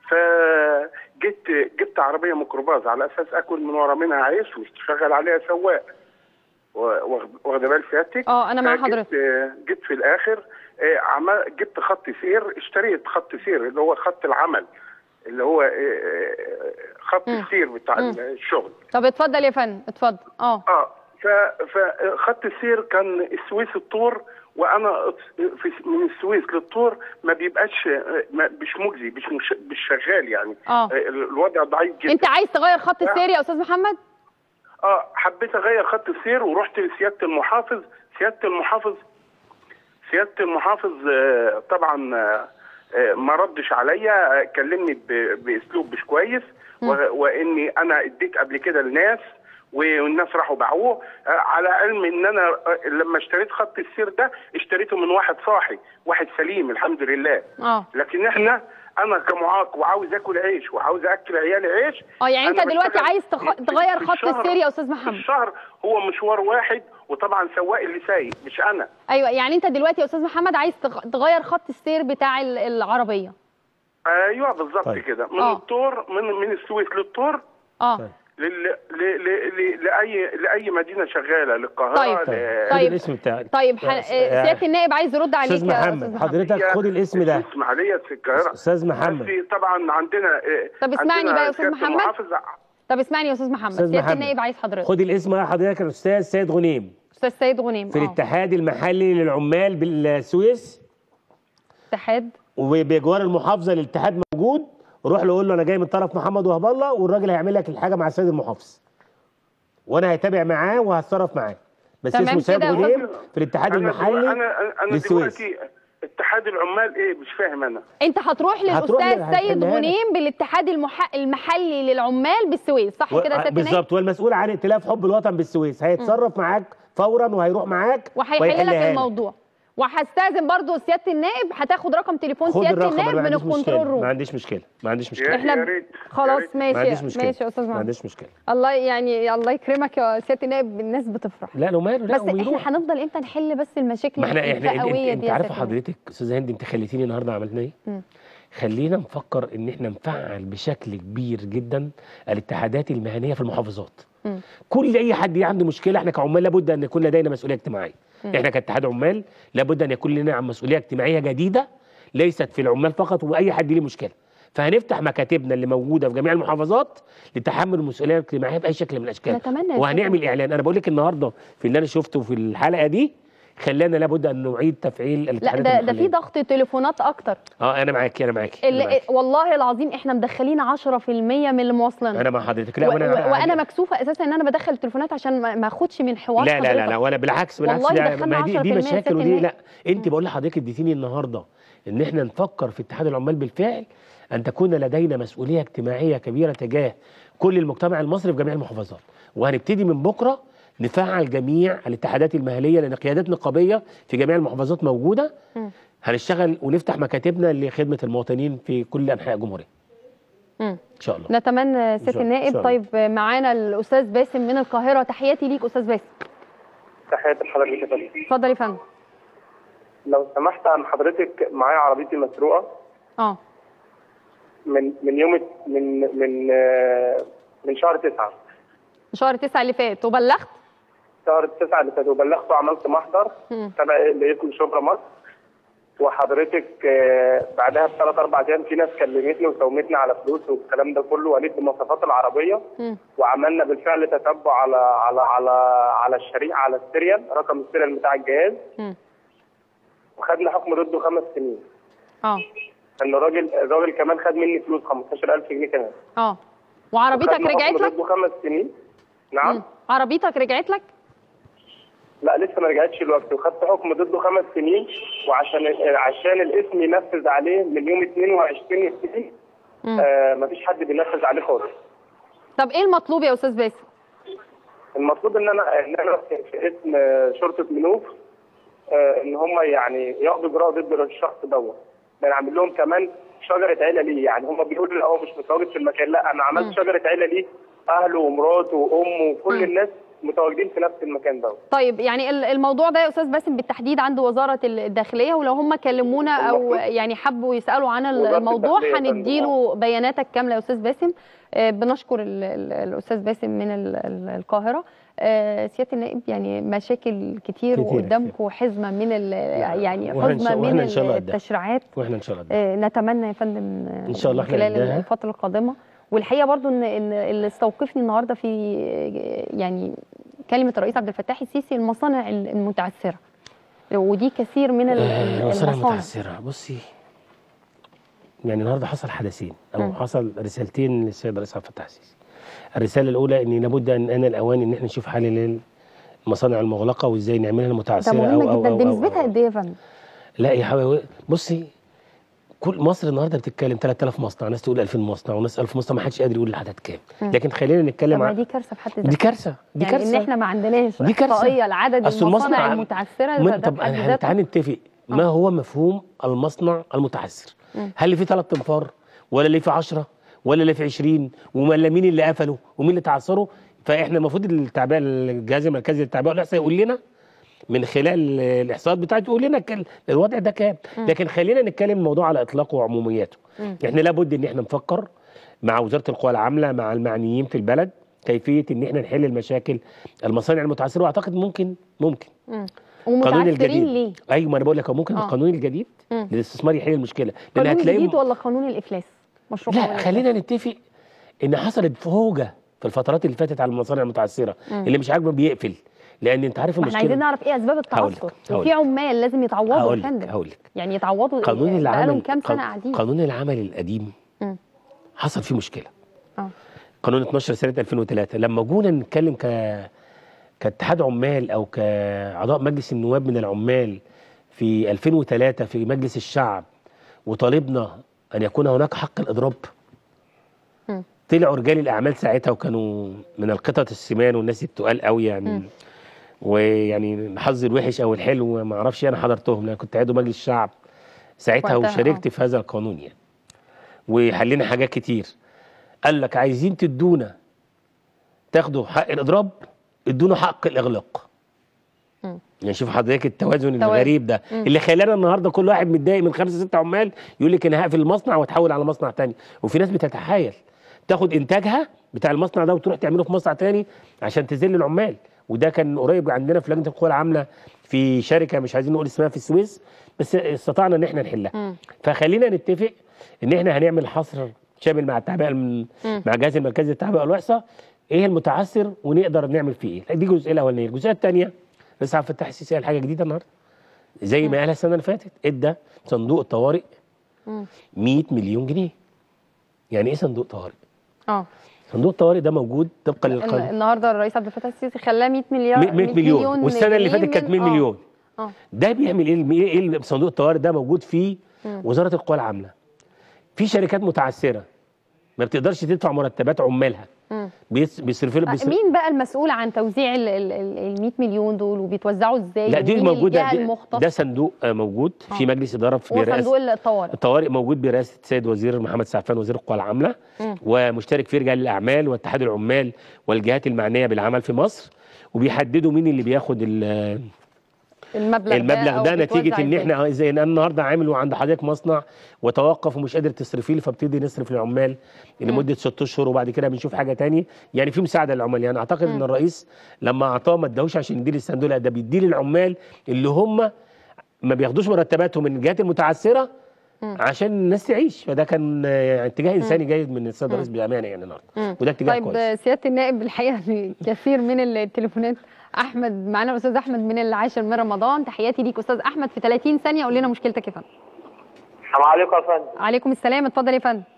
فجبت جبت عربيه ميكروباص على اساس اكل من ورا منها عيش واشتغل عليها سواق و- واخد- واخده بال سيادتك اه انا مع فجبت- حضرتك جبت في الاخر آه، عمل جبت خط سير اشتريت خط سير اللي هو خط العمل اللي هو آه، آه، خط مم. السير بتاع مم. الشغل طب اتفضل يا فندم اتفضل اه اه ف فخط السير كان السويس الطور وانا في من السويس للطور ما بيبقاش ما مش مجزي مش مش, مش شغال يعني اه الوضع ضعيف جدا انت عايز تغير خط السير يا استاذ محمد اه حبيت اغير خط السير ورحت لسياده المحافظ سياده المحافظ سياده المحافظ آه، طبعا آه، آه، ما ردش عليا آه، كلمني ب- باسلوب مش كويس و- واني انا اديت قبل كده لناس والناس راحوا باعوه آه، على علم ان انا آه، لما اشتريت خط السير ده اشتريته من واحد صاحي واحد سليم الحمد لله اه لكن احنا انا كمعاق وعاوز اكل عيش وعاوز اكل عيالي عيش اه يعني انت أنا دلوقتي بشتغل عايز تخ... في- تغير في خط الشهر- السير يا استاذ في محمد الشهر هو مشوار واحد وطبعا سواق اللي سايق مش انا ايوه يعني انت دلوقتي يا استاذ محمد عايز تغ- تغير خط السير بتاع ال- العربيه ايوه بالظبط طيب. كده من آه. الطور من من السويس للطور اه طيب. لل... ل... ل... ل... لاي لاي مدينه شغاله للقاهره طيب. ل... خد طيب. الاسم بتاعك طيب ح... يا- آه، سياده النائب عايز يرد عليك استاذ يا محمد استاذ محمد حضرتك خد الاسم ده اسماعيليه في القاهره استاذ محمد بس طبعا عندنا آه، طب اسمعني عندنا بقى يا أستاذ سيادة محمد. المحافظ طب اسمعني يا استاذ محمد أستاذ سياده محمد. النائب عايز حضرتك خد الاسم بقى حضرتك الاستاذ سيد غنيم استاذ سيد غنيم في اه الاتحاد المحلي للعمال بالسويس اتحاد وبجوار المحافظه الاتحاد موجود روح له قول له انا جاي من طرف محمد وهب الله والراجل هيعمل لك الحاجه مع السيد المحافظ وانا هتابع معاه وهتصرف معاه بس تمام اسمه سيد كده. غنيم في الاتحاد أنا دلوقتي- المحلي انا انا للسويس. دلوقتي اتحاد العمال ايه مش فاهم انا انت هتروح هتروح للاستاذ له- سيد هتحلها لك. غنيم بالاتحاد المح... المحلي للعمال بالسويس صح و- كده يا سياده النائب بالظبط والمسؤول عن ائتلاف حب الوطن بالسويس هيتصرف معاك فورا وهيروح معاك وهيحل لك وهيحلها الموضوع وهستاذن برضو سياده النائب هتاخد رقم تليفون خد سياده الرقم النائب انا ما من عنديش الكنترول مشكله ما روم عنديش مشكله ما عنديش مشكله يا- احنا يا ب- ريت يا خلاص ريت. ما ماشي عنديش مشكله ماشي يا استاذ ما محمد عنديش مشكله الله يعني الله يكرمك يا سياده النائب الناس بتفرح لا لو ماله لا بس ويروح احنا هنفضل امتى نحل بس المشاكل ما احنا احنا انت, الفئويه انت دي يا عارفه سيادة النائب؟ حضرتك استاذه هند انت خليتيني النهارده عملنا ايه؟ مم. خلينا نفكر ان احنا نفعل بشكل كبير جدا الاتحادات المهنيه في المحافظات. مم. كل اي حد عنده مشكله احنا كعمال لابد ان يكون لدينا مسؤوليه اجتماعيه. مم. احنا كاتحاد عمال لابد ان يكون لنا مسؤوليه اجتماعيه جديده ليست في العمال فقط واي حد ليه مشكله. فهنفتح مكاتبنا اللي موجوده في جميع المحافظات لتحمل المسؤوليه الاجتماعيه باي شكل من الاشكال. نتمنى يا وهنعمل اعلان انا بقول لك النهارده في اللي انا شفته في الحلقه دي خلانا لابد ان نعيد تفعيل لا الاتحادات ده ده المحلية. في ضغط تليفونات اكتر اه انا معاكي انا معاكي أنا اللي معاكي. والله العظيم احنا مدخلين 10% من اللي موصلنا انا مع حضرتك و- لا و- وانا وانا مكسوفه اساسا ان انا بدخل التليفونات عشان ما ما اخدش من حوار لا لا لا حضرتك. لا وانا بالعكس بالعكس والله لا دخلنا ما دي, دي 10% مشاكل ساكن ودي هنا. لا انت بقول لحضرتك اديتيني النهارده ان احنا نفكر في اتحاد العمال بالفعل ان تكون لدينا مسؤوليه اجتماعيه كبيره تجاه كل المجتمع المصري في جميع المحافظات وهنبتدي من بكره نفعل جميع الاتحادات المهنيه لان قيادات نقابيه في جميع المحافظات موجوده مم. هنشتغل ونفتح مكاتبنا لخدمه المواطنين في كل انحاء الجمهوريه مم. ان شاء الله نتمنى إن سياده شاء الله. إن النائب شاء طيب معانا الاستاذ باسم من القاهره تحياتي ليك استاذ باسم تحياتي لحضرتك يا فندم اتفضل يا فندم لو سمحت عن حضرتك معايا عربيتي مسروقه اه من من يوم من من آه، من شهر تسعة شهر تسعة اللي فات وبلغت شهر تسعة اللي فات وبلغت وعملت محضر مم. تبع لاسم شبرا مصر وحضرتك آه، بعدها بثلاث اربع ايام في ناس كلمتني وسومتني على فلوس والكلام ده كله وقالت لي مواصفات العربيه مم. وعملنا بالفعل تتبع على على على على الشريحه على السيريال رقم السيريال بتاع الجهاز مم. وخدنا حكم ضده خمس سنين اه ان الراجل الراجل كمان خد مني فلوس 15000 جنيه كمان اه وعربيتك وخدنا رجعت حكم لك ضده خمس سنين نعم مم. عربيتك رجعت لك لا لسه ما رجعتش الوقت وخدت حكم ضده خمس سنين وعشان عشان الاسم ينفذ عليه من يوم 22 2 مم. آه مفيش حد بينفذ عليه خالص طب ايه المطلوب يا استاذ باسم المطلوب ان انا ان انا في في اسم آه، شرطه منوف آه ان هم يعني ياخدوا اجراء ضد الشخص دوت ده انا عامل لهم كمان شجره عيله ليه يعني هم بيقولوا لا هو مش متواجد في المكان لا انا عملت مم. شجره عيله ليه اهله ومراته وامه وكل مم. الناس متواجدين في نفس المكان دوت طيب يعني ال- الموضوع ده يا استاذ باسم بالتحديد عند وزاره الداخليه ولو هم كلمونا او المفروض- يعني حبوا يسالوا عن ال- وزارة الموضوع الداخلية يا فندم، هنديله بياناتك كامله يا استاذ باسم آه، بنشكر ال- ال- الاستاذ باسم من ال- ال- القاهره آه، سياده النائب يعني مشاكل كتير كتير، وقدامكم حزمه من ال- يعني وإحنا إن شاء- حزمه وإحنا من إن شاء الله قدها. التشريعات واحنا ان شاء الله آه، نتمنى يا فندم آه، إن شاء الله إحنا خلال قدها. الفتره القادمه والحقيقه برضو ان ان اللي استوقفني النهارده في آه، يعني كلمه الرئيس عبد الفتاح السيسي المصانع المتعثره ودي كثير من ال- ال- المصانع المصانع المتعثره بصي يعني النهارده حصل حدثين او مم. حصل رسالتين للسيد الرئيس عبد الفتاح السيسي الرساله الاولى ان لابد ان انا الاوان ان احنا نشوف حل للمصانع المغلقه وازاي نعملها ده متعثره مهمه أو جدا أو دي أو نسبتها أو قد ايه يا فندم؟ لا يا حبيبي بصي كل مصر النهارده بتتكلم 3000 مصنع ناس تقول 2000 مصنع وناس 1000 مصنع ما حدش قادر يقول العدد كام مم. لكن خلينا طب نتكلم ما عن دي كارثه في حد دي ذاتها كارثه دي يعني كارثه ان احنا ما عندناش دي كارثة. احصائيه لعدد أصل المصانع المصنع- المتعثره من ده طب في حد أنا- ذاته. تعالى نتفق ما هو مفهوم المصنع المتعثر هل اللي فيه ثلاث تنفار ولا اللي فيه 10 ولا اللي فيه 20 ولا مين اللي قفلوا ومين اللي تعثروا فاحنا المفروض التعبئه الجهاز المركزي للتعبئه والاحصاء يقول لنا من خلال الاحصاءات بتاعته يقول لنا كان الوضع ده كام لكن خلينا نتكلم الموضوع على اطلاقه وعمومياته مم. احنا لابد ان احنا نفكر مع وزاره القوى العامله مع المعنيين في البلد كيفيه ان احنا نحل المشاكل المصانع المتعثره واعتقد ممكن ممكن مم. القانون ومتعثرين الجديد ليه؟ ايوه ما انا بقول لك هو ممكن آه. القانون الجديد مم. للاستثمار يحل المشكله لان قانون هتلاقي جديد ولا قانون الافلاس؟ مشروع قانون لا الإفلاس. خلينا نتفق ان حصلت فوجه في الفترات اللي فاتت على المصانع المتعثره مم. اللي مش عاجبه بيقفل لان انت عارف ما احنا المشكله عايزين نعرف ايه اسباب هقول التعثر لك- هقول وفي لك. عمال لازم يتعوضوا يا هقول لك فندم هقول لك يعني يتعوضوا قانون بقالهم العمل كام سنه قان- قاعدين قانون العمل القديم مم. حصل فيه مشكله اه قانون 12 سنه 2003 لما جونا نتكلم ك كاتحاد عمال او كاعضاء مجلس النواب من العمال في 2003 في مجلس الشعب وطالبنا ان يكون هناك حق الاضراب مم. طلعوا رجال الاعمال ساعتها وكانوا من القطط السمان والناس التقال قوي يعني مم. ويعني الحظ الوحش او الحلو ما اعرفش انا حضرتهم لان كنت عضو مجلس الشعب ساعتها وقتها، وشاركت آه. في هذا القانون يعني وحلينا حاجات كتير قال لك عايزين تدونا تاخدوا حق الاضراب ادونا حق الاغلاق مم. يعني شوف حضرتك التوازن توازن. الغريب ده مم. اللي خلانا النهارده كل واحد متضايق من خمسه سته عمال يقول لك انا هقفل المصنع واتحول على مصنع تاني وفي ناس بتتحايل تاخد انتاجها بتاع المصنع ده وتروح تعمله في مصنع تاني عشان تذل العمال وده كان قريب عندنا في لجنه القوى العامله في شركه مش عايزين نقول اسمها في السويس بس استطعنا ان احنا نحلها مم. فخلينا نتفق ان احنا هنعمل حصر شامل مع التعبئه الم- مم. مع الجهاز المركزي للتعبئه والاحصاء ايه المتعثر ونقدر نعمل فيه ايه دي الجزئيه الاولانيه الجزئيه الثانيه لسه عبد الفتاح السيسي قال حاجه جديده النهارده زي ما قالها السنه اللي فاتت ادى صندوق الطوارئ مم. 100 مليون جنيه يعني ايه صندوق طوارئ اه صندوق الطوارئ ده موجود طبقا ال- للقانون النهارده الرئيس عبد الفتاح السيسي خلاه 100 مليار 100 مليون والسنه اللي جنيه فاتت كانت من- 100 آه. مليون اه ده بيعمل ايه ايه صندوق الطوارئ ده موجود فيه مم. وزاره القوى العامله في شركات متعثره ما بتقدرش تدفع مرتبات عمالها مم. بيص- بيصرفوا آه، بيصرف مين بقى المسؤول عن توزيع ال ال- ال- ال 100 مليون دول وبيتوزعوا ازاي لا دي ومين موجوده الجهة دي- المختصة ده صندوق آه، موجود في آه. مجلس اداره في هو برئاسه صندوق الطوارئ الطوارئ موجود برئاسه السيد وزير محمد سعفان وزير القوى العامله مم. ومشترك فيه رجال الاعمال واتحاد العمال والجهات المعنيه بالعمل في مصر وبيحددوا مين اللي بياخد ال- المبلغ المبلغ أو ده بيتوزع نتيجه ان إزاي؟ احنا آه، زي ان انا النهارده عامل وعند حضرتك مصنع وتوقف ومش قادر تصرفي لي فابتدي نصرف للعمال لمده ست اشهر وبعد كده بنشوف حاجه تاني يعني في مساعده للعمال يعني اعتقد ان الرئيس لما اعطاه ما اداهوش عشان يديه للصندوق لا ده بيديه للعمال اللي هم ما بياخدوش مرتباتهم من الجهات المتعثره عشان الناس تعيش فده كان آه، اتجاه انساني جيد من السيد الرئيس بامانه يعني النهارده مم. وده اتجاه طيب كويس سياده النائب الحقيقه كثير من التليفونات احمد معانا الاستاذ احمد من العاشر من رمضان تحياتي ليك استاذ احمد في 30 ثانيه قول لنا مشكلتك يا فندم السلام عليكم يا فندم عليكم السلام اتفضل يا فندم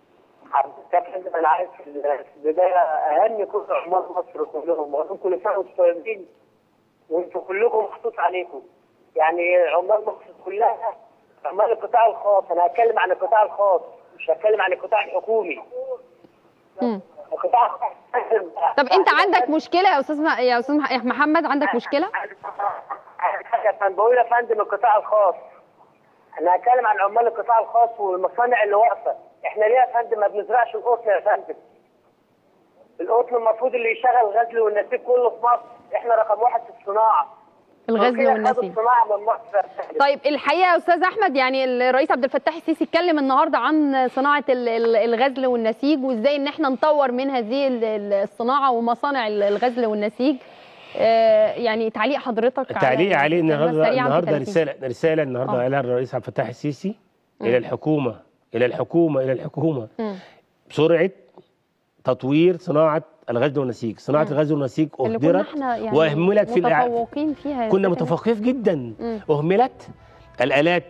يا فندم انا عايز في البدايه اهني كل عمال مصر كلهم واقول لهم كل سنه وانتم طيبين وانتم كلكم محطوط عليكم يعني عمال مصر كلها عمال القطاع الخاص انا هتكلم عن القطاع الخاص مش هتكلم عن القطاع الحكومي مم. القطاع الخاص طب انت عندك مشكله يا استاذ م- يا استاذ مح- يا محمد عندك مشكله يا فندم بقول يا فندم القطاع الخاص انا هتكلم عن عمال القطاع الخاص والمصانع اللي واقفه احنا ليه يا فندم ما بنزرعش القطن يا فندم القطن المفروض اللي يشغل غزل والنسيج كله في مصر احنا رقم واحد في الصناعه الغزل تركيا خدوا والنسيج الصناعه من مصر يا فندم. طيب الحقيقه يا استاذ احمد يعني الرئيس عبد الفتاح السيسي اتكلم النهارده عن صناعه ال- ال- الغزل والنسيج وازاي ان احنا نطور من هذه ال- ال- الصناعه ومصانع ال- الغزل والنسيج آه، يعني تعليق حضرتك على التعليق عليه الكلمة النهارده سريعاً في النهارده 30. رساله رساله النهارده آه. قالها الرئيس عبد الفتاح السيسي الى الحكومه الى الحكومه الى الحكومه مم. بسرعه تطوير صناعه الغزل والنسيج صناعه مم. الغزل والنسيج اللي كنا اهدرت احنا يعني واهملت في الإع... متفوقين فيها يا كنا سيادة متفوقين جدا مم. اهملت الالات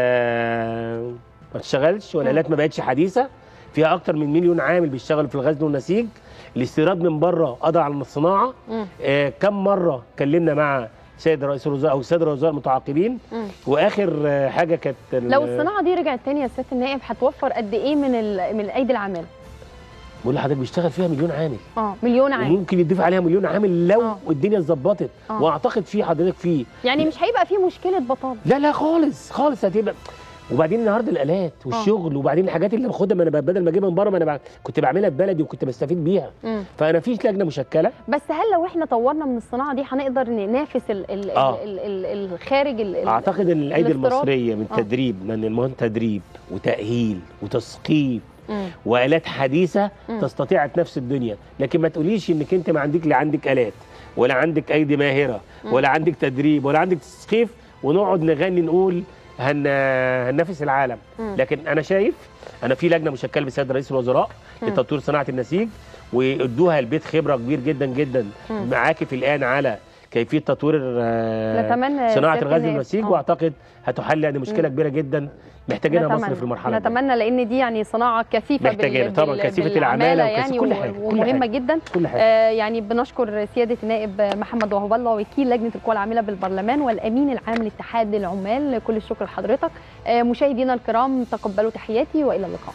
آه، ما تشتغلش والالات ما بقتش حديثه فيها اكتر من مليون عامل بيشتغلوا في الغزل والنسيج الاستيراد من بره قضى على الصناعه مم. آه، كم مره كلمنا مع سيد رئيس الوزراء او السيد رئيس الوزراء متعاقبين مم. واخر آه، حاجه كانت ال- لو الصناعه دي رجعت تاني يا سياده النائب هتوفر قد ايه من ال- من الايدي العامله؟ بقول لحضرتك بيشتغل فيها مليون عامل اه مليون عام وممكن يضيف عليها مليون عامل لو آه. الدنيا اتظبطت آه. واعتقد في حضرتك في يعني مش هيبقى في مشكله بطاله لا لا خالص خالص هتبقى وبعدين النهارده الالات والشغل وبعدين الحاجات اللي باخدها ما انا ب- بدل ما اجيبها من بره ما انا ب- كنت بعملها في بلدي وكنت بستفيد بيها مم. فانا فيش لجنه مشكله بس هل لو احنا طورنا من الصناعه دي هنقدر ننافس ال ال آه. ال ال ال الخارج ال ال اعتقد ان الايدي الاستيراد؟ المصريه من آه. تدريب من المهم تدريب وتاهيل وتثقيف مم. والات حديثه مم. تستطيع تنافس الدنيا لكن ما تقوليش انك انت ما عندك لا عندك الات ولا عندك ايدي ماهره ولا عندك تدريب ولا عندك تثقيف ونقعد نغني نقول هن... هننافس العالم مم. لكن انا شايف انا في لجنه مشكله بسياده رئيس الوزراء مم. لتطوير صناعه النسيج وادوها البيت خبره كبير جدا جدا مم. معاكف الان على كيفيه تطوير آه، نتمنى صناعه سيادة الغزل النائب. والنسيج آه. واعتقد هتحل يعني مشكله كبيره جدا محتاجينها مصر في المرحله دي. نتمنى لان دي يعني صناعه كثيفه محتاجين طبعاً كثيفة العمالة وكثيفة يعني كل و- حاجة، كل ومهمه حاجة. جدا كل حاجه آه يعني بنشكر سياده النائب محمد وهب الله وكيل لجنه القوى العامله بالبرلمان والامين العام لاتحاد العمال كل الشكر لحضرتك آه مشاهدينا الكرام تقبلوا تحياتي والى اللقاء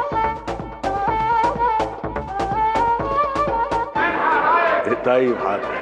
طيب حاضر